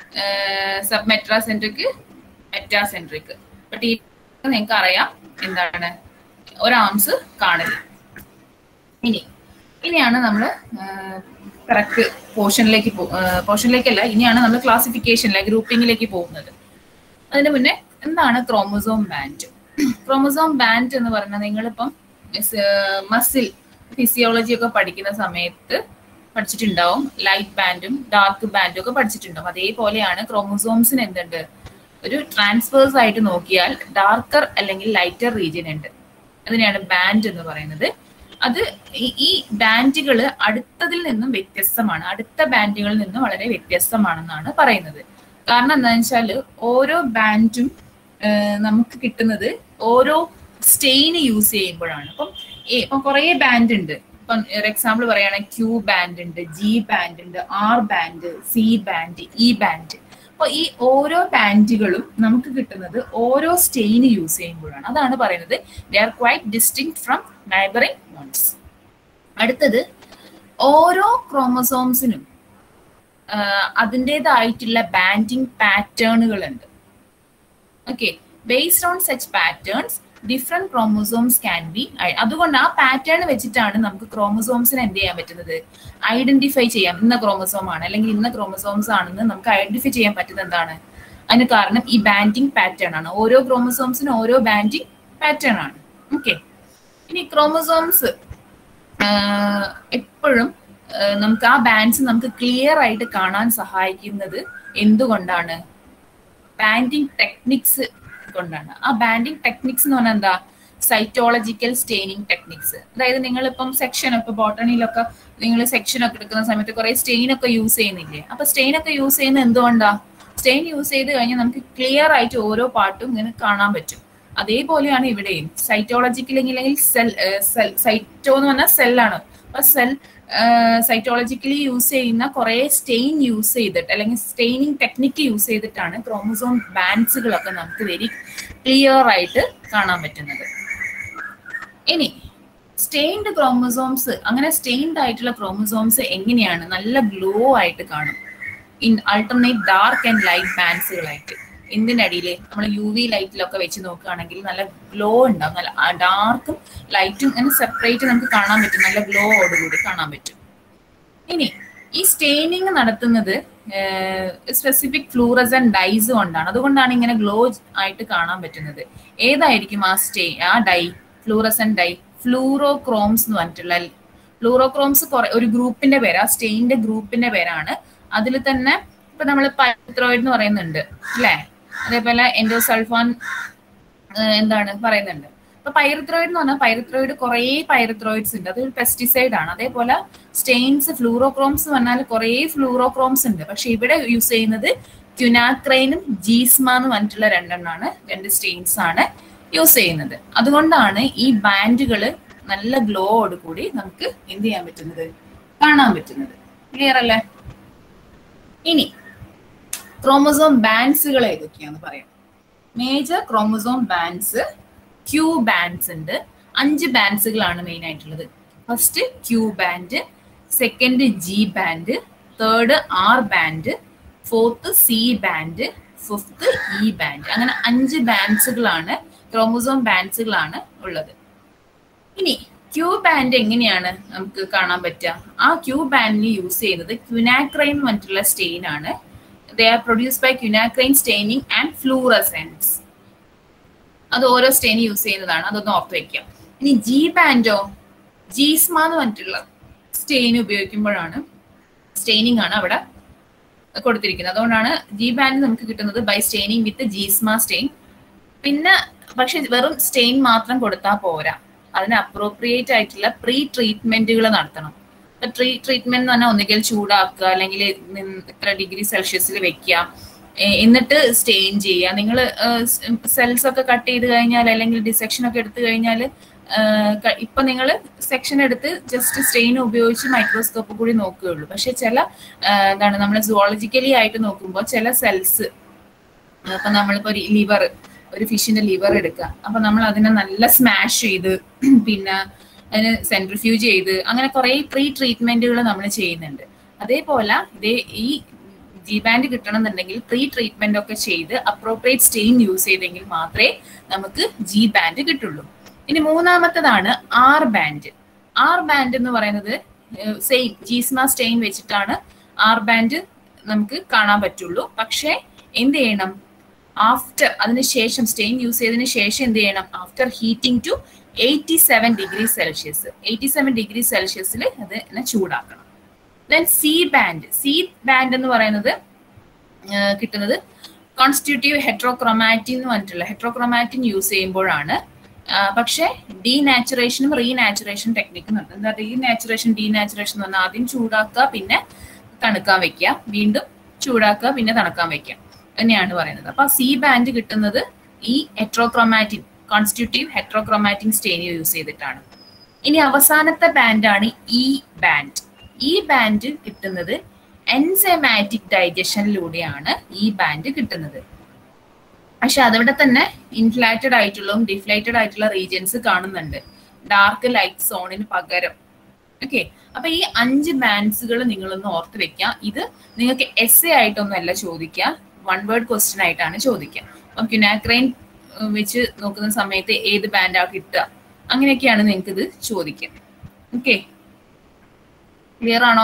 sub metacentric metacentric but ഈ നിങ്ങൾക്ക് അറിയാം എന്താണ് ഒരു ആംസ് കാണില്ല ഇനി ഇനിയാണ് നമ്മൾ കറക്റ്റ് പോർഷനിലേക്ക് പോർഷനിലേക്കല്ല ഇനിയാണ് നമ്മൾ ക്ലാസിഫിക്കേഷനിലെ ഗ്രൂപ്പിംഗിലേക്ക് പോകുന്നത് അതിന് മുന്നേ എന്താണ് ക്രോമോസോം ബാൻഡ് ക്രോമോസോം ബാൻഡ് എന്ന് പറഞ്ഞാൽ നിങ്ങളിപ്പം മസിൽ ഫിസിയോളജി ഒക്കെ പഠിക്കുന്ന സമയത്ത് പഠിച്ചിട്ടുണ്ടാവും ലൈറ്റ് ബാൻഡും ഡാർക്ക് ബാൻഡും ഒക്കെ പഠിച്ചിട്ടുണ്ടാവും അതേപോലെയാണ് ക്രോമോസോംസിന് എന്തുണ്ട് ഒരു ട്രാൻസ്ഫേഴ്സ് ആയിട്ട് നോക്കിയാൽ ഡാർക്കർ അല്ലെങ്കിൽ ലൈറ്റർ റീജിയൻ ഉണ്ട് അതിനെയാണ് ബാൻഡ് എന്ന് പറയുന്നത് അത് ഈ ബാൻഡുകൾ അടുത്തതിൽ നിന്നും വ്യത്യസ്തമാണ് അടുത്ത ബാൻഡുകളിൽ നിന്നും വളരെ വ്യത്യസ്തമാണെന്നാണ് പറയുന്നത് കാരണം എന്താണെന്ന് വെച്ചാൽ ഓരോ ബാൻഡും നമുക്ക് കിട്ടുന്നത് ഓരോ സ്റ്റെയിന് യൂസ് ചെയ്യുമ്പോഴാണ് അപ്പം ഇപ്പം കുറേ ബാൻഡ് ഉണ്ട് ഇപ്പം എക്സാമ്പിൾ പറയുകയാണെങ്കിൽ ക്യൂ ബാൻഡ് ഉണ്ട് ജി ബാൻഡ് ഉണ്ട് R band C band E band അപ്പൊ ഈ ഓരോ ബാൻഡുകളും നമുക്ക് കിട്ടുന്നത് ഓരോ സ്റ്റെയിന് യൂസ് ചെയ്യുമ്പോഴാണ് അതാണ് പറയുന്നത് they are quite distinct from neighboring ones അടുത്തത് ഓരോ ക്രോമസോംസിനും അതിൻ്റെതായിട്ടുള്ള ബാൻഡിങ് പാറ്റേണുകൾ ഉണ്ട് okay based on such patterns different chromosomes can be അതുകൊണ്ട് ആ പാറ്റേൺ വെച്ചിട്ടാണ് നമുക്ക് ക്രോമോസോംസിനെ എന്ത് ചെയ്യാൻ പറ്റുന്നത് ഐഡന്റിഫൈ ചെയ്യാം ഇന്ന ക്രോമസോം ആണ് അല്ലെങ്കിൽ ഇന്ന ക്രോമസോംസ് ആണെന്ന് നമുക്ക് ഐഡന്റിഫൈ ചെയ്യാൻ പറ്റുന്നത് എന്താണ് അതിന് കാരണം ഈ ബാൻഡിങ് പാറ്റേൺ ആണ് ഓരോ ക്രോമസോംസിനും ഓരോ ബാൻഡിങ് പാറ്റേൺ ആണ് ഓക്കെ ഇനി ക്രോമസോംസ് എപ്പോഴും നമുക്ക് ആ ബാൻഡ്സ് നമുക്ക് ക്ലിയർ ആയിട്ട് കാണാൻ സഹായിക്കുന്നത് എന്തുകൊണ്ടാണ് ബാൻഡിങ് ടെക്നിക്സ് കൊണ്ടാണ് ആ ബാൻഡിങ് ടെക്നിക്സ് എന്ന് പറഞ്ഞാൽ എന്താ സൈറ്റോളജിക്കൽ സ്റ്റെയിനിങ് ടെക്നിക്സ് അതായത് നിങ്ങളിപ്പം സെക്ഷൻ ഒക്കെ ബോട്ടണിയിലൊക്കെ നിങ്ങൾ സെക്ഷൻ ഒക്കെ എടുക്കുന്ന സമയത്ത് കുറെ സ്റ്റെയിൻ ഒക്കെ യൂസ് ചെയ്യുന്നില്ലേ അപ്പൊ സ്റ്റെയിൻ ഒക്കെ യൂസ് ചെയ്യുന്നത് എന്തുകൊണ്ടാ സ്റ്റെയിൻ യൂസ് ചെയ്ത് കഴിഞ്ഞാൽ നമുക്ക് ക്ലിയർ ആയിട്ട് ഓരോ പാർട്ടും ഇങ്ങനെ കാണാൻ പറ്റും അതേപോലെയാണ് ഇവിടെയും സൈറ്റോളജിക്കൽ അല്ലെങ്കിൽ സെൽ സെൽ സൈറ്റോ എന്ന് പറഞ്ഞാൽ സെല്ലാണ് അപ്പൊ സെൽ സൈറ്റോളജിക്കലി യൂസ് ചെയ്യുന്ന കുറെ സ്റ്റെയിൻ യൂസ് ചെയ്തിട്ട് അല്ലെങ്കിൽ സ്റ്റെയിനിങ് ടെക്നിക്ക് യൂസ് ചെയ്തിട്ടാണ് ക്രോമസോം ബാൻഡ്സുകളൊക്കെ നമുക്ക് വെരി ക്ലിയർ ആയിട്ട് കാണാൻ പറ്റുന്നത് ഇനി സ്റ്റെയിൻഡ് ക്രോമസോംസ് അങ്ങനെ സ്റ്റെയിൻഡ് ആയിട്ടുള്ള ക്രോമസോംസ് എങ്ങനെയാണ് നല്ല ഗ്ലോ ആയിട്ട് കാണും in alternate dark and light ബാൻസുകളായിട്ട് എന്തിനടിയിൽ നമ്മൾ യു വി ലൈറ്റിലൊക്കെ വെച്ച് നോക്കുകയാണെങ്കിൽ നല്ല ഗ്ലോ ഉണ്ടാവും നല്ല ഡാർക്കും ലൈറ്റും ഇങ്ങനെ സെപ്പറേറ്റ് നമുക്ക് കാണാൻ പറ്റും നല്ല ഗ്ലോയോടുകൂടി കാണാൻ പറ്റും ഇനി ഈ സ്റ്റെയിനിങ് നടത്തുന്നത് സ്പെസിഫിക് ഫ്ലൂറസൻ ഡൈസ് കൊണ്ടാണ് അതുകൊണ്ടാണ് ഇങ്ങനെ ഗ്ലോ ആയിട്ട് കാണാൻ പറ്റുന്നത് ഏതായിരിക്കും ആ സ്റ്റേ ആ ഡൈ ഫ്ലൂറസൻ ഡൈ ഫ്ലൂറോക്രോംസ് എന്ന് പറഞ്ഞിട്ടുള്ള ഫ്ലൂറോക്രോംസ് കുറെ ഒരു ഗ്രൂപ്പിന്റെ പേര് ആ സ്റ്റെയിന്റെ ഗ്രൂപ്പിന്റെ പേരാണ് അതിൽ തന്നെ ഇപ്പൊ നമ്മൾ പൈത്രോയിഡ് എന്ന് പറയുന്നുണ്ട് അല്ലേ അതേപോലെ എൻഡോസൾഫാൻ എന്താണ് പറയുന്നുണ്ട് അപ്പൊ പൈറിത്രോയിഡ് എന്ന് പറഞ്ഞാൽ പൈറിത്രോയിഡ് കുറേ പൈറിത്രോയിഡ്സ് ഉണ്ട് അതൊരു പെസ്റ്റിസൈഡ് ആണ് അതേപോലെ സ്റ്റെയിൻസ് ഫ്ലൂറോക്രോംസ് എന്ന് പറഞ്ഞാൽ കുറേ ഫ്ലൂറോക്രോംസ് ഉണ്ട് പക്ഷെ ഇവിടെ യൂസ് ചെയ്യുന്നത് ക്യുനാക്രൈനും ജീസ്മ എന്ന് പറഞ്ഞിട്ടുള്ള രണ്ടെണ്ണമാണ് രണ്ട് സ്റ്റെയിൻസ് ആണ് യൂസ് ചെയ്യുന്നത് അതുകൊണ്ടാണ് ഈ ബാൻഡുകൾ നല്ല ഗ്ലോയോട് കൂടി നമുക്ക് എന്ത് ചെയ്യാൻ പറ്റുന്നത് കാണാൻ പറ്റുന്നത് ക്ലിയർ അല്ലേ ഇനി ക്രോമസോം ബാൻഡ്സുകൾ ഏതൊക്കെയാന്ന് പറയാം major chromosome bands q bands ഉണ്ട് അഞ്ച് ബാൻഡ്സുകളാണ് മെയിൻ ആയിട്ടുള്ളത് first q band second G band third R band fourth C band fifth E band അങ്ങനെ അഞ്ച് ബാൻഡ്സുകളാണ് ക്രോമസോം ബാൻഡ്സുകളാണ് ഉള്ളത് ഇനി ക്യൂ ബാൻഡ് എങ്ങനെയാണ് നമുക്ക് കാണാൻ പറ്റുക ആ ക്യൂ ബാൻഡിൽ യൂസ് ചെയ്യുന്നത് ക്യുനാക്രൈൻ എന്ന് പറഞ്ഞിട്ടുള്ള സ്റ്റെയിൻ ആണ് they are produce by quinacrine staining and fluorescence അത് ഓരോ സ്റ്റെയിൻ യൂസ് ചെയ്യുന്നതാണ് അതൊന്ന് ഓർത്ത് വെക്കാം ഇനി ജി ബാൻഡോ ജീസ്മ എന്ന് പറഞ്ഞിട്ടുള്ള സ്റ്റെയിൻ ഉപയോഗിക്കുമ്പോഴാണ് സ്റ്റെയിനിങ് ആണ് അവിടെ കൊടുത്തിരിക്കുന്നത് അതുകൊണ്ടാണ് ജി ബാൻഡ് നമുക്ക് കിട്ടുന്നത് by staining with Giemsa stain പിന്നെ പക്ഷെ വെറും സ്റ്റെയിൻ മാത്രം കൊടുത്താൽ പോരാ അതിന് അപ്രോപ്രിയേറ്റ് ആയിട്ടുള്ള പ്രീ ട്രീറ്റ്മെന്റുകൾ നടത്തണം ട്രീ ട്രീറ്റ്മെന്റ് എന്ന് പറഞ്ഞാൽ ഒന്നുകിൽ ചൂടാക്കുക അല്ലെങ്കിൽ ഇത്ര ഡിഗ്രി സെൽഷ്യസിൽ വെക്കുക എന്നിട്ട് സ്റ്റെയിൻ ചെയ്യുക നിങ്ങൾ സെൽസ് ഒക്കെ കട്ട് ചെയ്ത് കഴിഞ്ഞാൽ അല്ലെങ്കിൽ ഡിസെക്ഷൻ ഒക്കെ എടുത്തു കഴിഞ്ഞാൽ ഇപ്പൊ നിങ്ങൾ സെക്ഷൻ എടുത്ത് ജസ്റ്റ് സ്റ്റെയിൻ ഉപയോഗിച്ച് മൈക്രോസ്കോപ്പ് കൂടി നോക്കുകയുള്ളൂ പക്ഷെ ചില എന്താണ് നമ്മൾ സുവോളജിക്കലി ആയിട്ട് നോക്കുമ്പോൾ ചില സെൽസ് അപ്പൊ നമ്മളിപ്പോ ലിവർ ഒരു ഫിഷിന്റെ ലിവർ എടുക്കുക അപ്പൊ നമ്മൾ അതിനെ നല്ല സ്മാഷ് ചെയ്ത് പിന്നെ അതിന് സെൻട്രിഫ്യൂജ് ചെയ്ത് അങ്ങനെ കുറെ പ്രീ ട്രീറ്റ്മെന്റുകൾ നമ്മൾ ചെയ്യുന്നുണ്ട് അതേപോലെ ഇതേ ഈ ജി ബാൻഡ് കിട്ടണമെന്നുണ്ടെങ്കിൽ പ്രീ ട്രീറ്റ്മെന്റ് ഒക്കെ ചെയ്ത് അപ്രോപ്രിയേറ്റ് സ്റ്റെയിൻ യൂസ് ചെയ്തെങ്കിൽ മാത്രമേ നമുക്ക് ജി ബാൻഡ് കിട്ടുള്ളൂ ഇനി മൂന്നാമത്തതാണ് ആർ ബാൻഡ് ആർ ബാൻഡ് എന്ന് പറയുന്നത് സെയിം ജീസ്മ സ്റ്റെയിൻ വെച്ചിട്ടാണ് ആർ ബാൻഡ് നമുക്ക് കാണാൻ പറ്റുള്ളൂ പക്ഷേ എന്ത് ചെയ്യണം ആഫ്റ്റർ അതിനുശേഷം സ്റ്റെയിൻ യൂസ് ചെയ്തതിന് ശേഷം എന്ത് ചെയ്യണം after heating to eighty seven degree Celsius eighty seven degree സെൽഷ്യസിൽ അത് ചൂടാക്കണം then C band C band എന്ന് പറയുന്നത് കിട്ടുന്നത് കോൺസ്റ്റിറ്റ്യൂട്ടീവ് ഹെട്രോക്രൊമാറ്റിൻ എന്ന് പറഞ്ഞിട്ടുള്ള ഹെട്രോക്രൊമാറ്റിൻ യൂസ് ചെയ്യുമ്പോഴാണ് പക്ഷേ ഡീനാച്ചുറേഷനും റീനാച്ചുറേഷൻ ടെക്നിക്കും നടത്തും എന്താ റീനാച്ചുറേഷൻ ഡീനാച്ചുറേഷൻ എന്ന് പറഞ്ഞാൽ ആദ്യം ചൂടാക്കുക പിന്നെ തണുക്കാൻ വെക്കുക വീണ്ടും ചൂടാക്കുക പിന്നെ തണുക്കാൻ വെക്കുക തന്നെയാണ് പറയുന്നത് അപ്പൊ സി ബാൻഡ് കിട്ടുന്നത് ഈ heterochromatin constitutive heterochromatin stain use ചെയ്തിട്ടാണ് ഇനി അവസാനത്തെ ബാൻഡാണ് ഇ ബാൻഡ് ഈ ബാൻഡ് കിട്ടുന്നത് എൻസൈമാറ്റിക് ഡൈജഷനിലൂടെയാണ് ഈ ബാൻഡ് കിട്ടുന്നത് പക്ഷെ അതവിടെ തന്നെ ഇൻഫ്ലാറ്റഡ് ആയിട്ടുള്ളതും ഡിഫ്ലേറ്റഡ് ആയിട്ടുള്ള റീജിയൻസ് കാണുന്നുണ്ട് ഡാർക്ക് ലൈറ്റ് സോണിന് പകരം ഓക്കെ അപ്പൊ ഈ അഞ്ച് ബാൻഡ്സുകൾ നിങ്ങളൊന്ന് ഓർത്ത് വെക്കുക ഇത് നിങ്ങൾക്ക് എസ് എ ആയിട്ടൊന്നുമല്ല ചോദിക്കുക വൺ വേർഡ് ക്വസ്റ്റ്യൻ ആയിട്ടാണ് ചോദിക്കുക അപ്പം ക്യുനാക്രൈൻ വെച്ച് നോക്കുന്ന സമയത്ത് ഏത് ബാൻഡാ കിട്ടുക അങ്ങനെയൊക്കെയാണ് നിങ്ങൾക്ക് ഇത് ചോദിക്കുക ഓക്കെ ക്ലിയർ ആണോ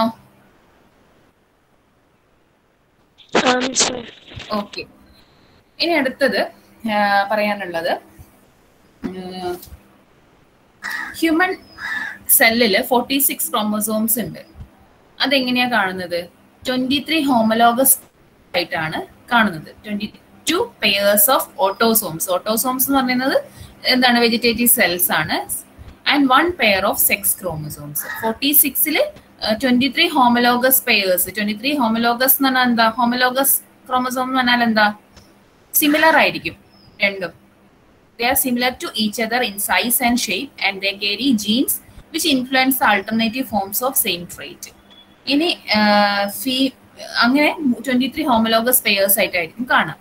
ഓക്കെ ഇനി അടുത്തത് പറയാനുള്ളത് ഹ്യൂമൻ സെല്ലില് ഫോർട്ടി സിക്സ് ക്രോമസോംസ് ഉണ്ട് അതെങ്ങനെയാ കാണുന്നത് ട്വന്റി ത്രീ ഹോമലോഗസ് ആയിട്ടാണ് കാണുന്നത് twenty two pairs of autosomes autosomes എന്ന് പറയുന്നത് എന്താണ് വെജിറ്റേറ്റീവ് സെൽസ് ആണ് and one pair of sex chromosomes forty സിക്സിൽ twenty three homologous pairs twenty three homologous എന്ന് പറഞ്ഞാൽ എന്താ ഹോമലോഗസ് ക്രോമസോം എന്ന് പറഞ്ഞാൽ എന്താ സിമിലർ ആയിരിക്കും രണ്ടും they are similar to each other in size and shape and they carry genes which influence the alternative forms of same trait ഇനി ഫീ അങ്ങനെ ട്വന്റി ത്രീ ഹോമലോഗസ് പെയേഴ്സ് ആയിട്ടായിരിക്കും കാണാം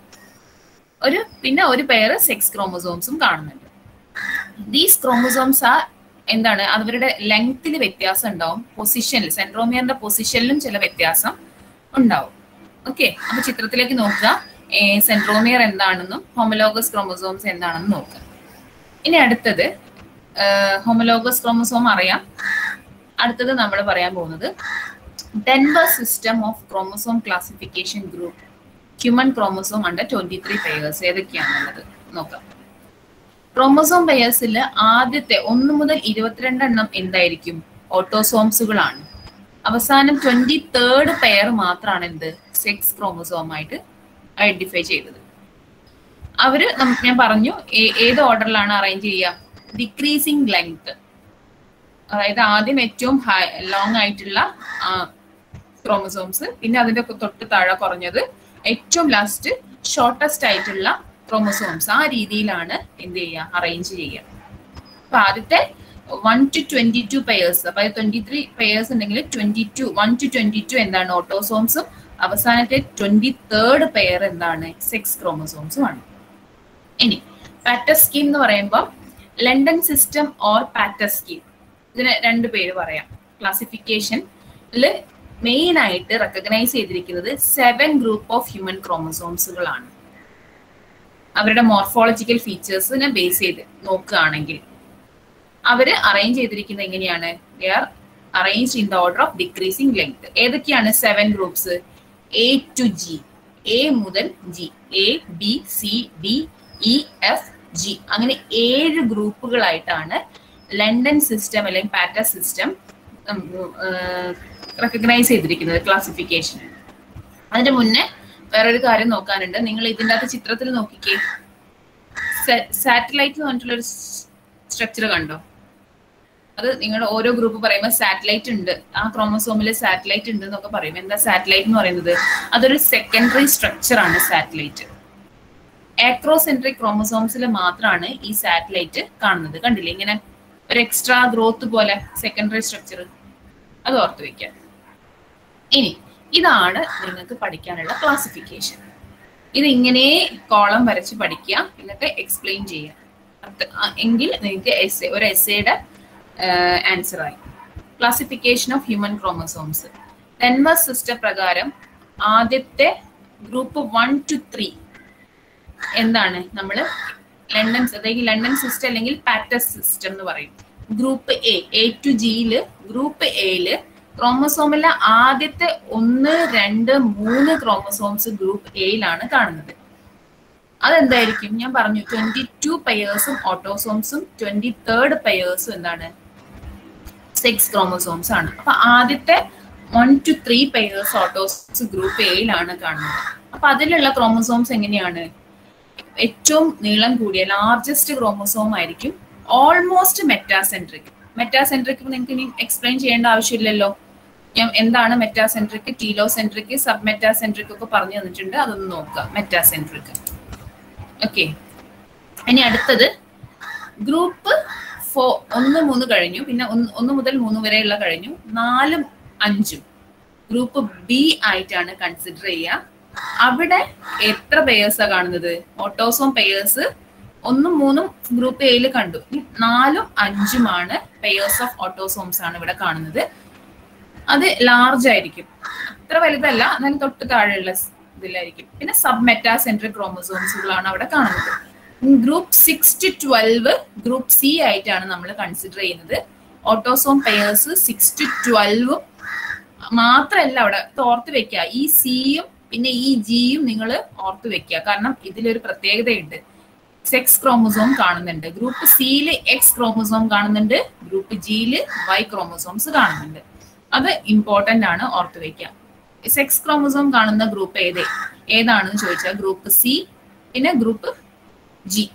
ഒരു പിന്നെ ഒരു പെയർ സെക്സ് ക്രോമസോംസും കാണുന്നുണ്ട് ദീസ് ക്രോമസോംസ് ആർ എന്താണ് അവരുടെ ലെങ്ത്തിൽ വ്യത്യാസം ഉണ്ടാവും പൊസിഷനിൽ സെൻട്രോമിയറിന്റെ പൊസിഷനിലും ചില വ്യത്യാസം ഉണ്ടാവും ഓക്കെ അപ്പൊ ചിത്രത്തിലേക്ക് നോക്കുക സെൻട്രോമിയർ എന്താണെന്നും ഹോമലോഗസ് ക്രോമസോംസ് എന്താണെന്നും നോക്കുക ഇനി അടുത്തത് ഹോമലോഗസ് ക്രോമസോം അറിയാം അടുത്തത് നമ്മൾ പറയാൻ പോകുന്നത് Denver system of chromosome classification group human chromosome under twenty three pairs ഏതൊക്കെയാണുള്ളത് നോക്കാം ക്രോമസോം പെയേഴ്സിൽ ആദ്യത്തെ ഒന്ന് മുതൽ ഇരുപത്തിരണ്ട് എണ്ണം എന്തായിരിക്കും ഓട്ടോസോംസുകളാണ് അവസാനം ട്വന്റി തേർഡ് പെയർ മാത്രമാണ് എന്ത് സെക്സ് ക്രോമസോം ആയിട്ട് ഐഡന്റിഫൈ ചെയ്തത് അവര് നം- ഞാൻ പറഞ്ഞു ഏ- ഏത് ഓർഡറിലാണ് അറേഞ്ച് ചെയ്യുക ഡിക്രീസിങ് ലെങ്ത് അതായത് ആദ്യം ഏറ്റവും ലോങ് ആയിട്ടുള്ള ക്രോമസോംസ് പിന്നെ അതിന്റെ തൊട്ട് താഴെ കുറഞ്ഞത് ഏറ്റവും ലാസ്റ്റ് ഷോർട്ടസ്റ്റ് ആയിട്ടുള്ള ക്രോമസോംസ് ആ രീതിയിലാണ് എന്ത് ചെയ്യുക അറേഞ്ച് ചെയ്യുക അപ്പൊ ആദ്യത്തെ one two twenty two pairs അപ്പൊ ട്വന്റി ത്രീ പെയേഴ്സ് ഉണ്ടെങ്കിൽ twenty two one two twenty two എന്താണ് ഓട്ടോസോംസും അവസാനത്തെ ട്വന്റി തേർഡ് പെയർ എന്താണ് സെക്സ് ക്രോമസോംസും ആണ് ഇനി പാറ്റർ സ്കീം എന്ന് പറയുമ്പോൾ London system or Patau scheme ഇതിന് രണ്ട് പേര് പറയാം ക്ലാസിഫിക്കേഷനിൽ മെയിൻ ആയിട്ട് റെക്കഗ്നൈസ് ചെയ്തിരിക്കുന്നത് സെവൻ ഗ്രൂപ്പ് ഓഫ് ഹ്യൂമൻ ക്രോമസോംസുകളാണ് അവരുടെ മോർഫോളജിക്കൽ ഫീച്ചേഴ്സിനെ ബേസ് ചെയ്ത് നോക്കുകയാണെങ്കിൽ അവര് അറേഞ്ച് ചെയ്തിരിക്കുന്നത് എങ്ങനെയാണ് they are arrange in the order of decreasing length ഏതൊക്കെയാണ് seven groups A to G A മുതൽ G A B C D E F G അങ്ങനെ ഏഴ് ഗ്രൂപ്പുകളായിട്ടാണ് ലണ്ടൻ സിസ്റ്റം അല്ലെങ്കിൽ പാറ്റ സിസ്റ്റം റെക്കഗ്നൈസ് ചെയ്തിരിക്കുന്നത് ക്ലാസിഫിക്കേഷൻ അതിന്റെ മുന്നേ വേറൊരു കാര്യം നോക്കാനുണ്ട് നിങ്ങൾ ഇതിൻ്റെ അകത്ത് ചിത്രത്തിൽ നോക്കിക്കേ സാറ്റലൈറ്റ് എന്ന് പറഞ്ഞിട്ടുള്ള ഒരു സ്ട്രക്ചർ കണ്ടോ അത് നിങ്ങളുടെ ഓരോ ഗ്രൂപ്പ് പറയുമ്പോൾ സാറ്റലൈറ്റ് ഉണ്ട് ആ ക്രോമസോമിൽ സാറ്റലൈറ്റ് ഉണ്ട് എന്നൊക്കെ പറയും എന്താ സാറ്റലൈറ്റ് എന്ന് പറയുന്നത് അതൊരു സെക്കൻഡറി സ്ട്രക്ചർ ആണ് സാറ്റലൈറ്റ് ആക്രോസെൻട്രിക് ക്രോമസോംസിൽ മാത്രമാണ് ഈ സാറ്റലൈറ്റ് കാണുന്നത് കണ്ടില്ലേ ഇങ്ങനെ ഒരു എക്സ്ട്രാ ഗ്രോത്ത് പോലെ സെക്കൻഡറി സ്ട്രക്ചർ അത് ഓർത്ത് വെക്കാം ഇനി ഇതാണ് നിങ്ങൾക്ക് പഠിക്കാനുള്ള ക്ലാസിഫിക്കേഷൻ ഇത് ഇങ്ങനെ കോളം വരച്ച് പഠിക്കുക എന്നിട്ട് എക്സ്പ്ലെയിൻ ചെയ്യുക അത് ആ- എങ്കിൽ നിങ്ങൾക്ക് എസ് ഒരു എസ്സേയുടെ ആൻസർ ആയി classification of human chromosomes Denver system പ്രകാരം ആദ്യത്തെ ഗ്രൂപ്പ് വൺ ടു ത്രീ എന്താണ് നമ്മൾ ലണ്ടൻ അതായത് ലണ്ടൻ സിസ്റ്റം അല്ലെങ്കിൽ പാറ്റസ് സിസ്റ്റം എന്ന് പറയും ഗ്രൂപ്പ് എ എ ടു ജിയില് ഗ്രൂപ്പ് എയില് ക്രോമസോമിലെ ആദ്യത്തെ ഒന്ന് രണ്ട് മൂന്ന് ക്രോമസോംസ് ഗ്രൂപ്പ് എയിലാണ് കാണുന്നത് അതെന്തായിരിക്കും ഞാൻ പറഞ്ഞു ട്വന്റി ടു പെയേഴ്സും ഓട്ടോസോംസും ട്വന്റി തേർഡ് പെയേഴ്സും എന്താണ് സെക്സ് ക്രോമസോംസ് ആണ് അപ്പൊ ആദ്യത്തെ one two three pairs autosomes group എയിലാണ് കാണുന്നത് അപ്പൊ അതിലുള്ള ക്രോമസോംസ് എങ്ങനെയാണ് ഏറ്റവും നീളം കൂടിയ ലാർജസ്റ്റ് ക്രോമസോം ആയിരിക്കും ഓൾമോസ്റ്റ് മെറ്റാസെൻട്രിക് മെറ്റാസെൻട്രിക് നിങ്ങൾക്ക് ഇനി എക്സ്പ്ലെയിൻ ചെയ്യേണ്ട ആവശ്യമില്ലല്ലോ ഞാൻ എന്താണ് മെറ്റാസെൻട്രിക് ടീലോസെൻട്രിക് സബ് മെറ്റാസെൻട്രിക് ഒക്കെ പറഞ്ഞു തന്നിട്ടുണ്ട് അതൊന്ന് നോക്കുക മെറ്റാസെൻട്രിക് ഓക്കെ ഇനി അടുത്തത് ഗ്രൂപ്പ് ഫോ ഒന്ന് മൂന്ന് കഴിഞ്ഞു പിന്നെ ഒന്ന് ഒന്ന് മുതൽ മൂന്ന് വരെയുള്ള കഴിഞ്ഞു നാലും അഞ്ചും ഗ്രൂപ്പ് ബി ആയിട്ടാണ് കൺസിഡർ ചെയ്യുക അവിടെ എത്ര പെയേഴ്സാണ് കാണുന്നത് ഓട്ടോസോം പെയേഴ്സ് ഒന്നും മൂന്നും ഗ്രൂപ്പ് എയിൽ കണ്ടു ഇനി നാലും അഞ്ചുമാണ് പെയേഴ്സ് ഓഫ് ഓട്ടോസോംസ് ആണ് ഇവിടെ കാണുന്നത് അത് ലാർജ് ആയിരിക്കും അത്ര വലുതല്ല എന്നാലും തൊട്ട് താഴെയുള്ള സ് ഇതിലായിരിക്കും പിന്നെ സബ് മെറ്റാസെൻട്രിക് ക്രോമസോംസുകളാണ് അവിടെ കാണുന്നത് group six to twelve group C ആയിട്ടാണ് നമ്മൾ കൺസിഡർ ചെയ്യുന്നത് ഓട്ടോസോം പെയേഴ്സ് സിക്സ് ടു ട്വൽവും മാത്രമല്ല അവിടെ ഇത് ഓർത്ത് വെക്കുക ഈ സിയും പിന്നെ ഈ ജിയും നിങ്ങൾ ഓർത്ത് വെക്കുക കാരണം ഇതിലൊരു പ്രത്യേകതയുണ്ട് സെക്സ് ക്രോമസോം കാണുന്നുണ്ട് ഗ്രൂപ്പ് സിയിൽ എക്സ് ക്രോമസോം കാണുന്നുണ്ട് ഗ്രൂപ്പ് ജിയിൽ വൈ ക്രോമസോംസ് കാണുന്നുണ്ട് അത് ഇമ്പോർട്ടന്റ് ആണ് ഓർത്ത് വെക്കുക സെക്സ് ക്രോമസോം കാണുന്ന ഗ്രൂപ്പ് ഏത് ഏതാണെന്ന് ചോദിച്ചാൽ ഗ്രൂപ്പ് സി പിന്നെ ഗ്രൂപ്പ് ജി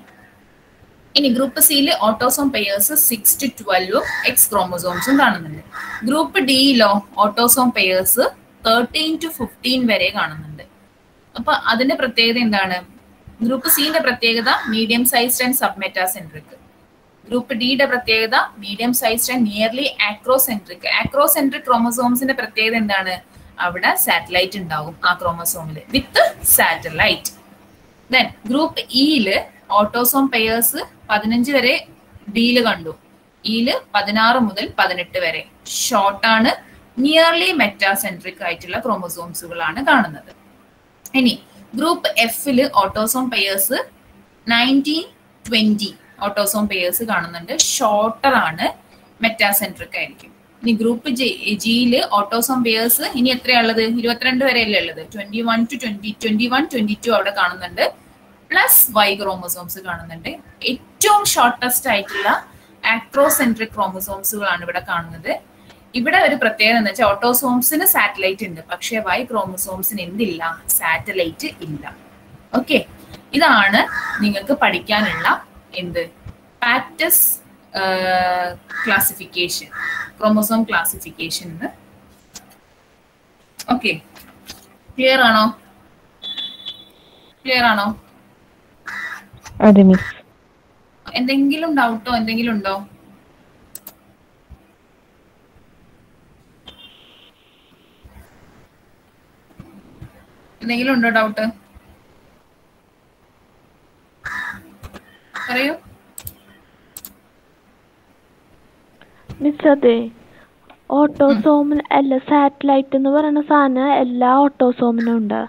ഇനി ഗ്രൂപ്പ് സിയിൽ ഓട്ടോസോം പെയേഴ്സ് സിക്സ് ടു ട്വൽവും എക്സ് ക്രോമസോംസും കാണുന്നുണ്ട് ഗ്രൂപ്പ് ഡിയിലോ autosome pairs thirteen to fifteen വരെ കാണുന്നുണ്ട് അപ്പൊ അതിന്റെ പ്രത്യേകത എന്താണ് ഗ്രൂപ്പ് സിന്റെ പ്രത്യേകത medium sized and submetacentric group ഡിയുടെ പ്രത്യേകത medium sized and nearly acrocentric acrocentric ക്രോമസോംസിന്റെ പ്രത്യേകത എന്താണ് അവിടെ സാറ്റലൈറ്റ് ഉണ്ടാകും ആ ക്രോമസോമില് വിത്ത് സാറ്റലൈറ്റ് ദെൻ ഗ്രൂപ്പ് ഇയില് ഓട്ടോസോം പെയേഴ്സ് പതിനഞ്ച് വരെ ഡിയില് കണ്ടു ഈല് പതിനാറ് മുതൽ പതിനെട്ട് വരെ ഷോർട്ടാണ് നിയർലി മെറ്റാസെൻട്രിക് ആയിട്ടുള്ള ക്രോമസോംസുകളാണ് കാണുന്നത് ഇനി ഗ്രൂപ്പ് എഫില് autosome pairs nineteen twenty autosome pairs കാണുന്നുണ്ട് ഷോർട്ടർ ആണ് മെറ്റാസെൻട്രിക് ആയിരിക്കും ഇനി ഗ്രൂപ്പ് ജിയില് ഓട്ടോസോം പെയേഴ്സ് ഇനി എത്രയുള്ളത് ഇരുപത്തിരണ്ട് വരെയല്ലേ ഉള്ളത് twenty one two twenty twenty one twenty two അവിടെ കാണുന്നുണ്ട് പ്ലസ് വൈ ക്രോമസോംസ് കാണുന്നുണ്ട് ഏറ്റവും ഷോർട്ടസ്റ്റ് ആയിട്ടുള്ള ആക്ട്രോസെൻട്രിക് ക്രോമസോംസുകളാണ് ഇവിടെ കാണുന്നത് ഇവിടെ ഒരു പ്രത്യേകത എന്ന് വെച്ചാൽ ഓട്ടോസോംസിന് സാറ്റലൈറ്റ് ഉണ്ട് പക്ഷേ വൈ ക്രോമസോംസിന് എന്തില്ല സാറ്റലൈറ്റ് ഇല്ല ഓക്കെ ഇതാണ് നിങ്ങൾക്ക് പഠിക്കാനുള്ള എന്ത് പാറ്റസ് ക്ലാസിഫിക്കേഷൻ ക്രോമസോം ക്ലാസിഫിക്കേഷൻ എന്ന് ഓക്കെ ക്ലിയർ ആണോ ക്ലിയർ ആണോ അതെ മിസ് എന്തെങ്കിലും ഡൗട്ടോ എന്തെങ്കിലും ഉണ്ടോ എന്തെങ്കിലും ഉണ്ടോ ഡൗട്ട് പറയൂ മിസ് അതെ ഓട്ടോസോമിൽ അല്ല സാറ്റലൈറ്റ് എന്ന് പറയുന്ന സാധനം എല്ലാ ഓട്ടോസോമിനും ഉണ്ട്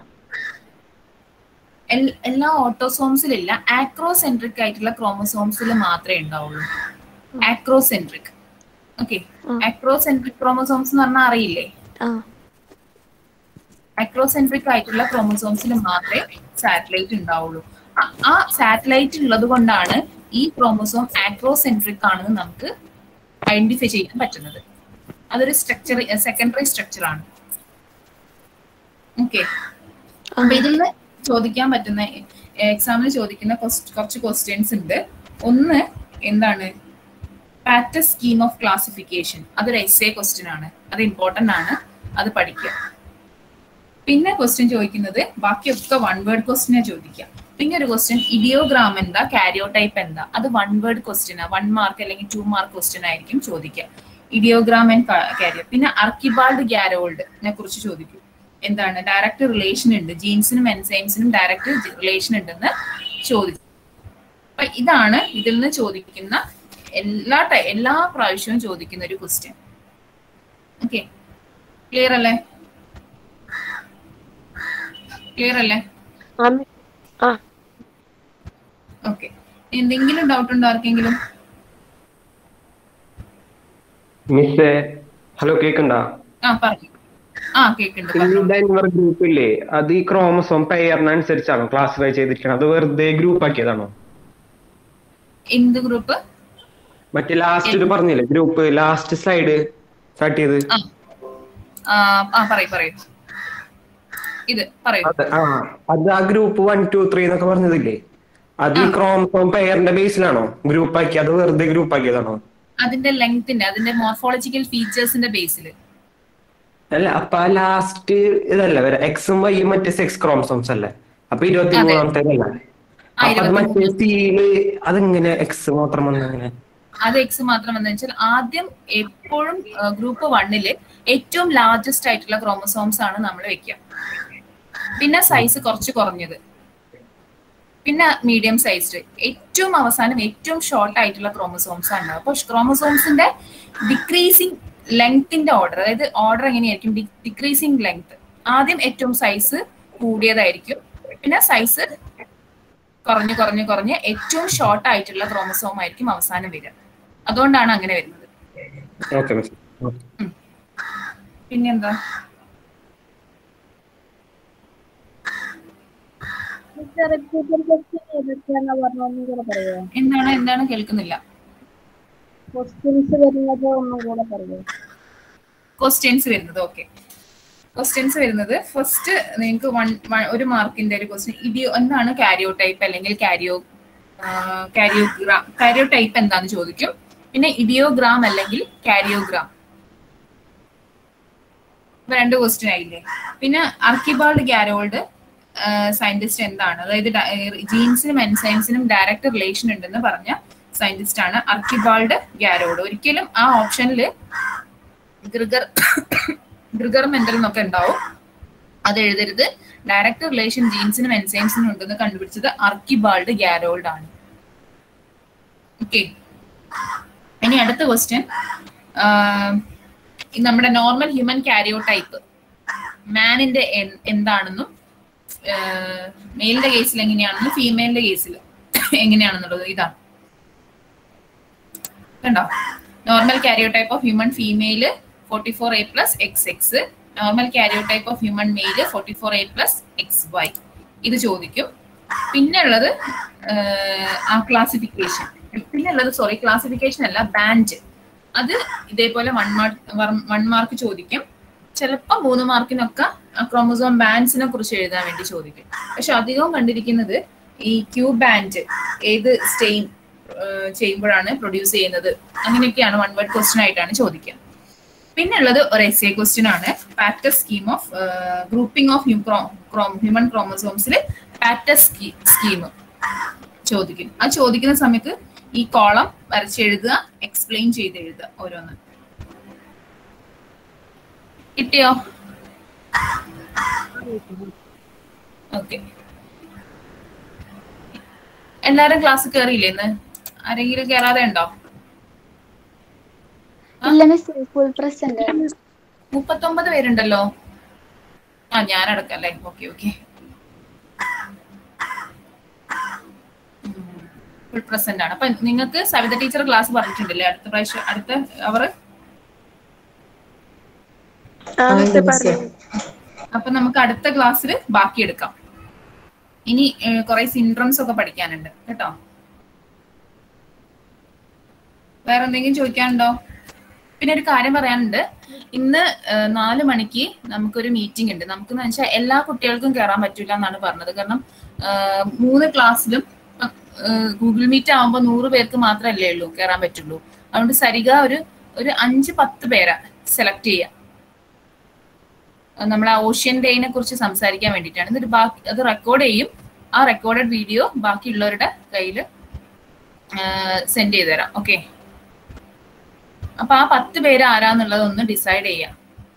എൽ- എല്ലാ ഓട്ടോസോംസിലില്ല ആക്രോസെൻട്രിക് ആയിട്ടുള്ള ക്രോമസോംസിൽ മാത്രമേ ഉണ്ടാവുള്ളൂ ആക്രോസെൻട്രിക് ഓക്കെ ആ. ആക്രോസെൻട്രിക് ക്രോമസോംസ് എന്ന് പറഞ്ഞാൽ അറിയില്ലേ ആ ആക്രോസെൻട്രിക് ആയിട്ടുള്ള ക്രോമസോംസിൽ മാത്രമേ സാറ്റലൈറ്റ് ഉണ്ടാവുള്ളൂ ആ- ആ സാറ്റലൈറ്റ് ഉള്ളത് കൊണ്ടാണ് ഈ ക്രോമസോം ആക്രോസെൻട്രിക് ആണെന്ന് നമുക്ക് ഐഡന്റിഫൈ ചെയ്യാൻ പറ്റുന്നത് അതൊരു സ്ട്രക്ചർ സെക്കൻഡറി സ്ട്രക്ചർ ആണ് ഓക്കെ അപ്പൊ ഇതിൽ നിന്ന് ചോദിക്കാൻ പറ്റുന്ന എക്സാമിന് ചോദിക്കുന്ന quest- കുറച്ച് ക്വസ്റ്റ്യൻസ് ഉണ്ട് ഒന്ന് എന്താണ് പാറ്റ സ്കീം ഓഫ് ക്ലാസിഫിക്കേഷൻ അതൊരു എസ് എ ക്വസ്റ്റ്യൻ ആണ് അത് ഇമ്പോർട്ടന്റ് ആണ് അത് പഠിക്കുക പിന്നെ ക്വസ്റ്റ്യൻ ചോദിക്കുന്നത് ബാക്കിയൊക്കെ വൺ വേർഡ് ക്വസ്റ്റ്യനെ ചോദിക്കുക പിന്നെ ഒരു ക്വസ്റ്റ്യൻ ഇഡിയോഗ്രാം എന്താ കാരിയോ ടൈപ്പ് എന്താ അത് one word question one mark അല്ലെങ്കിൽ ടു മാർക്ക് ക്വസ്റ്റ്യൻ ആയിരിക്കും ചോദിക്കുക ഇഡിയോഗ്രാം ആൻഡ് കാരിയോ പിന്നെ അർക്കിബാൾഡ് ഗ്യാരോൾഡിനെ കുറിച്ച് ചോദിക്കും എന്താണ് ഡയറക്റ്റ് റിലേഷൻ ഉണ്ട് ജീൻസിനും എൻസൈംസിനും ഡയറക്റ്റ് റിലേഷൻ ഉണ്ടെന്ന് ചോദിച്ചു അപ്പൊ ഇതാണ് ഇതിൽ നിന്ന് ചോദിക്കുന്ന എല്ലാ ടൈ- എല്ലാ പ്രാവശ്യവും ചോദിക്കുന്ന ഒരു ക്വസ്റ്റ്യൻ ഓക്കെ ക്ലിയർ അല്ലേ ക്ലിയർ അല്ലേ ആ മി- ആ ഓക്കെ എന്തെങ്കിലും ഡൗട്ട് ഉണ്ടോ ആർക്കെങ്കിലും മിസ് ഹലോ കേക്കണ്ടാ ആ പറഞ്ഞു ആ കേക്കുണ്ട് ഈ പറഞ്ഞു ഡെൻവർ ഗ്രൂപ്പ് ഇല്ലേ അത് ഈ ക്രോമസോം പെയറിനനുസരിച്ചാണോ ക്ലാസിഫൈ ചെയ്തിരിക്കണം അത് വെറുതെ ഗ്രൂപ്പ് ആക്കിയതാണോ എന്ത് ഗ്രൂപ്പ് മറ്റേ ലാസ്റ്റ് ഒരു പറഞ്ഞില്ലേ ഗ്രൂപ്പ് ലാസ്റ്റ് സ്ലൈഡ് സ്റ്റാർട്ട് ചെയ്ത് ആ ആ, ആ പറയൂ പറയൂ ഇത് പറയൂ അത് ആ അത് ആ ഗ്രൂപ്പ് വൺ ടു ത്രീ എന്നൊക്കെ പറഞ്ഞതില്ലേ അത് ഈ ക്രോമസോം പെയറിന്റെ ബേസിലാണോ ഗ്രൂപ്പ് ആക്കി അത് വെറുതെ ഗ്രൂപ്പ് ആക്കിയതാണോ അതിന്റെ ലെങ്ത്തിന്റെ അതിന്റെ മോർഫോളജിക്കൽ ഫീച്ചേഴ്സിന്റെ ബേസിൽ അല്ല അപ്പൊ ആ ലാസ്റ്റ് ഇതല്ല വരെ എക്സും വൈയും മറ്റേ സെക്സ് ക്രോമസോംസ് അല്ലേ അപ്പൊ ഇരുപത്തി അതെ. മൂന്നാമത്തെ അല്ല ആ, അപ്പൊ അത് മറ്റേ ഇരുപത്തിമൂന്ന്. സീല് അതെങ്ങനെ എക്സ് മാത്രം വന്നങ്ങനെ അത് എക്സ് മാത്രം എന്ന് വെച്ചാൽ ആദ്യം എപ്പോഴും ഗ്രൂപ്പ് വണ്ണില് ഏറ്റവും ലാർജസ്റ്റ് ആയിട്ടുള്ള ക്രോമസോംസ് ആണ് നമ്മൾ വെക്കുക പിന്നെ സൈസ് കുറച്ച് കുറഞ്ഞത് പിന്നെ മീഡിയം സൈസ്ഡ് ഏറ്റവും അവസാനം ഏറ്റവും ഷോർട്ട് ആയിട്ടുള്ള ക്രോമസോംസ് ആണ് അപ്പോൾ ക്രോമസോംസിന്റെ ഡിക്രീസിങ് ലെങ്ത്തിന്റെ ഓർഡർ അതായത് ഓർഡർ എങ്ങനെയായിരിക്കും ഡിക്രീസിങ് ലെങ്ത് ആദ്യം ഏറ്റവും സൈസ് കൂടിയതായിരിക്കും പിന്നെ സൈസ് കുറഞ്ഞു കുറഞ്ഞു കുറഞ്ഞ് ഏറ്റവും ഷോർട്ട് ആയിട്ടുള്ള ക്രോമസോം ആയിരിക്കും അവസാനം വരിക അതുകൊണ്ടാണ് അങ്ങനെ വരുന്നത് ഓക്കെ മിസ് പിന്നെന്താ ഏതൊക്കെയാണെന്ന് പറഞ്ഞ ഒന്നും കൂടെ പറയുമോ എന്താണ് എന്താണ് കേൾക്കുന്നില്ല ക്വസ്റ്റ്യൻസ് വരുന്നത് ഒന്നും കൂടെ പറയുമോ ക്വസ്റ്റ്യൻസ് വരുന്നത് ഓക്കെ ക്വസ്റ്റ്യൻസ് വരുന്നത് ഫസ്റ്റ് നിങ്ങൾക്ക് വൺ ഒരു മാർക്കിന്റെ ഒരു ക്വസ്റ്റ്യൻ ഇഡിയോ എന്താണ് കാരിയോ ടൈപ്പ് അല്ലെങ്കിൽ കാരിയോ കാരിയോഗ്രാം കാരിയോ ടൈപ്പ് എന്താന്ന് ചോദിക്കും പിന്നെ ഇഡിയോഗ്രാം അല്ലെങ്കിൽ കാരിയോഗ്രാം ഇപ്പൊ രണ്ട് ക്വസ്റ്റ്യൻ ആയില്ലേ പിന്നെ അർക്കിബാൾഡ് ഗാരോൾഡ് സയന്റിസ്റ്റ് എന്താണ് അതായത് ജീൻസിനും എൻസൈൻസിനും ഡയറക്റ്റ് റിലേഷൻ ഉണ്ടെന്ന് പറഞ്ഞ സയന്റിസ്റ്റ് ആണ് അർക്കിബാൾഡ് ഗാരോൾഡ് ഒരിക്കലും ആ ഓപ്ഷനിൽ ഗ്രിഗർ ഗ്രിഗർ മെന്റൽ എന്നൊക്കെ ഉണ്ടാവും അത് എഴുതരുത് ഡയറക്റ്റ് റിലേഷൻ ജീൻസിനും എൻസൈംസിനും ഉണ്ടെന്ന് കണ്ടുപിടിച്ചത് അർക്കിബാൾഡ് ഗാരോൾഡ് ആണ് ഓക്കെ ഇനി അടുത്ത ക്വസ്റ്റ്യൻ നമ്മുടെ നോർമൽ ഹ്യൂമൻ കാരിയോ ടൈപ്പ് മാനിന്റെ എന്താണെന്നും മെയിലിന്റെ കേസിൽ എങ്ങനെയാണെന്നും ഫീമെയിലിന്റെ കേസിൽ എങ്ങനെയാണെന്നുള്ളത് ഇതാണ് കണ്ടോ normal karyotype of human female forty four A plus X X normal karyotype of human male forty four A plus X Y ഇത് ചോദിക്കും പിന്നെ ഉള്ളത് ആ ക്ലാസിഫിക്കേഷൻ പിന്നെ ഉള്ളത് സോറി ക്ലാസിഫിക്കേഷൻ അല്ല ബാൻഡ് അത് ഇതേപോലെ വൺ മാർക്ക് വൺ മാർക്ക് ചോദിക്കും ചിലപ്പോൾ മൂന്ന് മാർക്കിനൊക്കെ ക്രോമസോം ബാൻഡ്സിനെ കുറിച്ച് എഴുതാൻ വേണ്ടി ചോദിക്കും പക്ഷെ അധികവും കണ്ടിരിക്കുന്നത് ഈ ക്യൂ ബാൻഡ് ഏത് സ്റ്റെയിൻ ചെയ്യുമ്പോഴാണ് പ്രൊഡ്യൂസ് ചെയ്യുന്നത് അങ്ങനെയൊക്കെയാണ് വൺ വേർഡ് ക്വസ്റ്റ്യൻ ആയിട്ടാണ് ചോദിക്കുക പിന്നെ ഉള്ളത് ഒരു എസ് എ ക്വസ്റ്റ്യൻ ആണ് Patau scheme of grouping of human ക്രോമസോംസിൽ പാറ്റർ സ്കീം ചോദിക്കും ആ ചോദിക്കുന്ന സമയത്ത് ഈ കോളം വരച്ചെഴുതുക എക്സ്പ്ലെയിൻ ചെയ്ത് എഴുതുക ഓരോന്ന് കിട്ടിയോ ഓക്കെ എല്ലാരും ക്ലാസ് കയറിയില്ലേ ഇന്ന് ആരെങ്കിലും കയറാതെ ഉണ്ടോ ഇല്ല മിസ് ഫുൾ പ്രസന്റ് മുപ്പത്തൊമ്പത് പേരുണ്ടല്ലോ ആ ഞാനടക്കം അല്ലേ ഓക്കെ ഓക്കെ ഫുൾ പ്രസന്റ് ആണ് അപ്പൊ നിങ്ങൾക്ക് സവിത ടീച്ചർ ക്ലാസ് പറഞ്ഞിട്ടുണ്ടല്ലേ അടുത്ത പ്രാവശ്യം അടുത്ത അവർ ആ മിസ്സേ പറഞ്ഞു അപ്പൊ നമുക്ക് അടുത്ത ക്ലാസ്സിൽ ബാക്കി എടുക്കാം ഇനി കുറെ സിൻഡ്രംസ് ഒക്കെ പഠിക്കാനുണ്ട് കേട്ടോ വേറെ എന്തെങ്കിലും ചോദിക്കാനുണ്ടോ പിന്നെ ഒരു കാര്യം പറയാനുണ്ട് ഇന്ന് ഏഹ്, നാല് മണിക്ക് നമുക്കൊരു മീറ്റിംഗ് ഉണ്ട് നമുക്ക് വെച്ചാൽ എല്ലാ കുട്ടികൾക്കും കയറാൻ പറ്റില്ല എന്നാണ് പറഞ്ഞത് കാരണം ഏഹ്, മൂന്ന് ക്ലാസ്സിലും ഗൂഗിൾ മീറ്റ് ആവുമ്പോൾ നൂറ് പേർക്ക് മാത്രമല്ലേ ഉള്ളൂ കയറാൻ പറ്റുള്ളൂ അതുകൊണ്ട് സരിക ഒരു ഒരു അഞ്ച് പത്ത് പേരെ സെലക്ട് ചെയ്യാം നമ്മൾ ആ ഓഷ്യൻ ഡേനെ കുറിച്ച് സംസാരിക്കാൻ വേണ്ടിയിട്ടാണ് എന്നിട്ട് ബാക്കി അത് റെക്കോർഡ് ചെയ്യും ആ റെക്കോർഡഡ് വീഡിയോ ബാക്കിയുള്ളവരുടെ കയ്യിൽ സെൻഡ് ചെയ്ത് തരാം ഓക്കെ അപ്പൊ ആ പത്ത് പേര് ആരാന്നുള്ളത് ഒന്ന് ഡിസൈഡ് ചെയ്യാം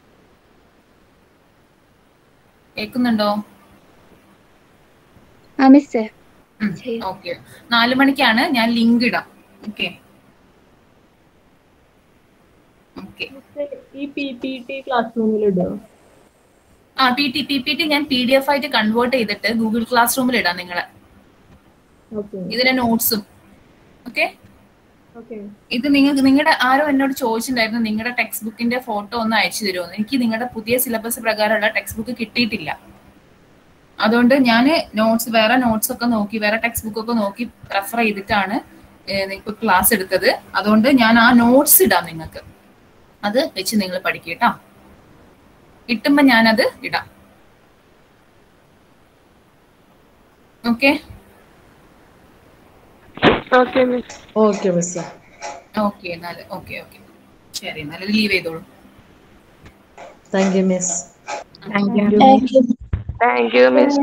കേൾക്കുന്നുണ്ടോ ആ മിസ്സേ ഓക്കെ നാല് മണിക്കാണ് ഞാൻ ലിങ്ക് ഇടാം ഓക്കെ ഓക്കെ ഈ പി പി ടി ക്ലാസ് റൂമിലിടോ ആ P T P P T ഞാൻ പി ഡി എഫ് ആയിട്ട് കൺവേർട്ട് ചെയ്തിട്ട് ഗൂഗിൾ ക്ലാസ് റൂമിൽ ഇടാം നിങ്ങളെ ഓക്കെ ഇതിന്റെ നോട്ട്സും ഓക്കെ ഓക്കെ ഇത് നിങ്ങൾക്ക് നിങ്ങളുടെ ആരോ എന്നോട് ചോദിച്ചിട്ടുണ്ടായിരുന്നു നിങ്ങളുടെ ടെക്സ്റ്റ് ബുക്കിന്റെ ഫോട്ടോ ഒന്ന് അയച്ചു തരുമോ എനിക്ക് നിങ്ങളുടെ പുതിയ സിലബസ് പ്രകാരമുള്ള ടെക്സ്റ്റ് ബുക്ക് കിട്ടിയിട്ടില്ല അതുകൊണ്ട് ഞാൻ നോട്ട്സ് വേറെ നോട്ട്സ് ഒക്കെ നോക്കി വേറെ ടെക്സ്റ്റ് ബുക്ക് ഒക്കെ നോക്കി റെഫർ ചെയ്തിട്ടാണ് നിങ്ങൾക്ക് ക്ലാസ് എടുത്തത് അതുകൊണ്ട് ഞാൻ ആ നോട്ട്സ് ഇടാം നിങ്ങൾക്ക് അത് വെച്ച് നിങ്ങൾ പഠിക്കുക കേട്ടോ കിട്ടുമ്പോ ഞാനത് ഇടാം okay okay miss okay miss okay എന്നാൽ ഓക്കെ ഓക്കെ ശരി എന്നാൽ ലീവ് ചെയ്തോളൂ thank you miss thank you miss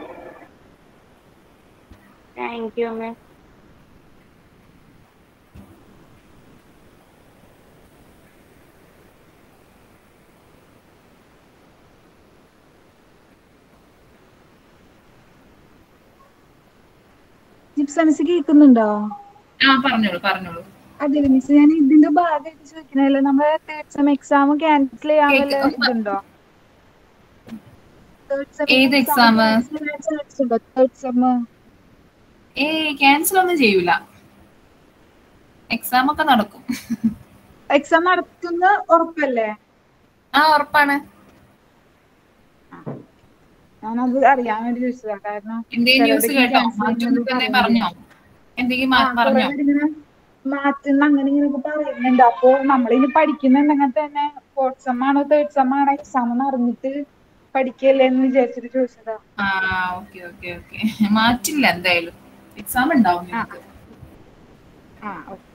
thank you miss Jipsa miss കേൾക്കുന്നുണ്ടോ ആ പറഞ്ഞോളൂ പറഞ്ഞോളൂ അതെ മിസ് ഞാൻ ഇതിന്റെ ഭാഗമായിട്ട് ചോദിക്കണല്ലോ നമ്മളെ തേർഡ് സെം എക്സാം ക്യാൻസൽ ചെയ്യാൻ വല്ല കേക്ക്- ഇതുണ്ടോ Third sem ഏത് exam? cancel ചെയ്യാൻ chance ഉണ്ടോ തേർഡ് സെം ഏ ക്യാൻസൽ ഒന്നും ചെയ്യൂല എക്സാം ഒക്കെ നടക്കും എക്സാം നടക്കുന്ന ഉറപ്പല്ലേ ആ ഉറപ്പാണ് ഞാനത് അറിയാൻ വേണ്ടി ചോദിച്ചതാ കാരണം എന്തെങ്കിലും ന്യൂസ് ചിലരൊക്കെ കേട്ടോ cancel മാറ്റം ചെയ്യുന്നത് തന്നെ പറഞ്ഞോ എന്തെങ്കിലും മാ- ആ, കുറെ പറഞ്ഞോ പേരിങ്ങനെ മാറ്റുന്ന അങ്ങനെ ഇങ്ങനെയൊക്കെ പറയുന്നുണ്ട് അപ്പൊ നമ്മളിനി പഠിക്കുന്നുണ്ടെങ്കിൽ തന്നെ ഫോർത്ത് സെം ആണോ തേർഡ് സെം ആണോ എക്സാം എന്ന് അറിഞ്ഞിട്ട് പഠിക്കല്ലേ എന്ന് വിചാരിച്ചിട്ട് ചോദിച്ചതാ ആ ഓക്കെ ഓക്കെ ഓക്കെ മാറ്റില്ല എന്തായാലും എക്സാം ഉണ്ടാവും നിങ്ങൾക്ക് ആ ഓക്കെ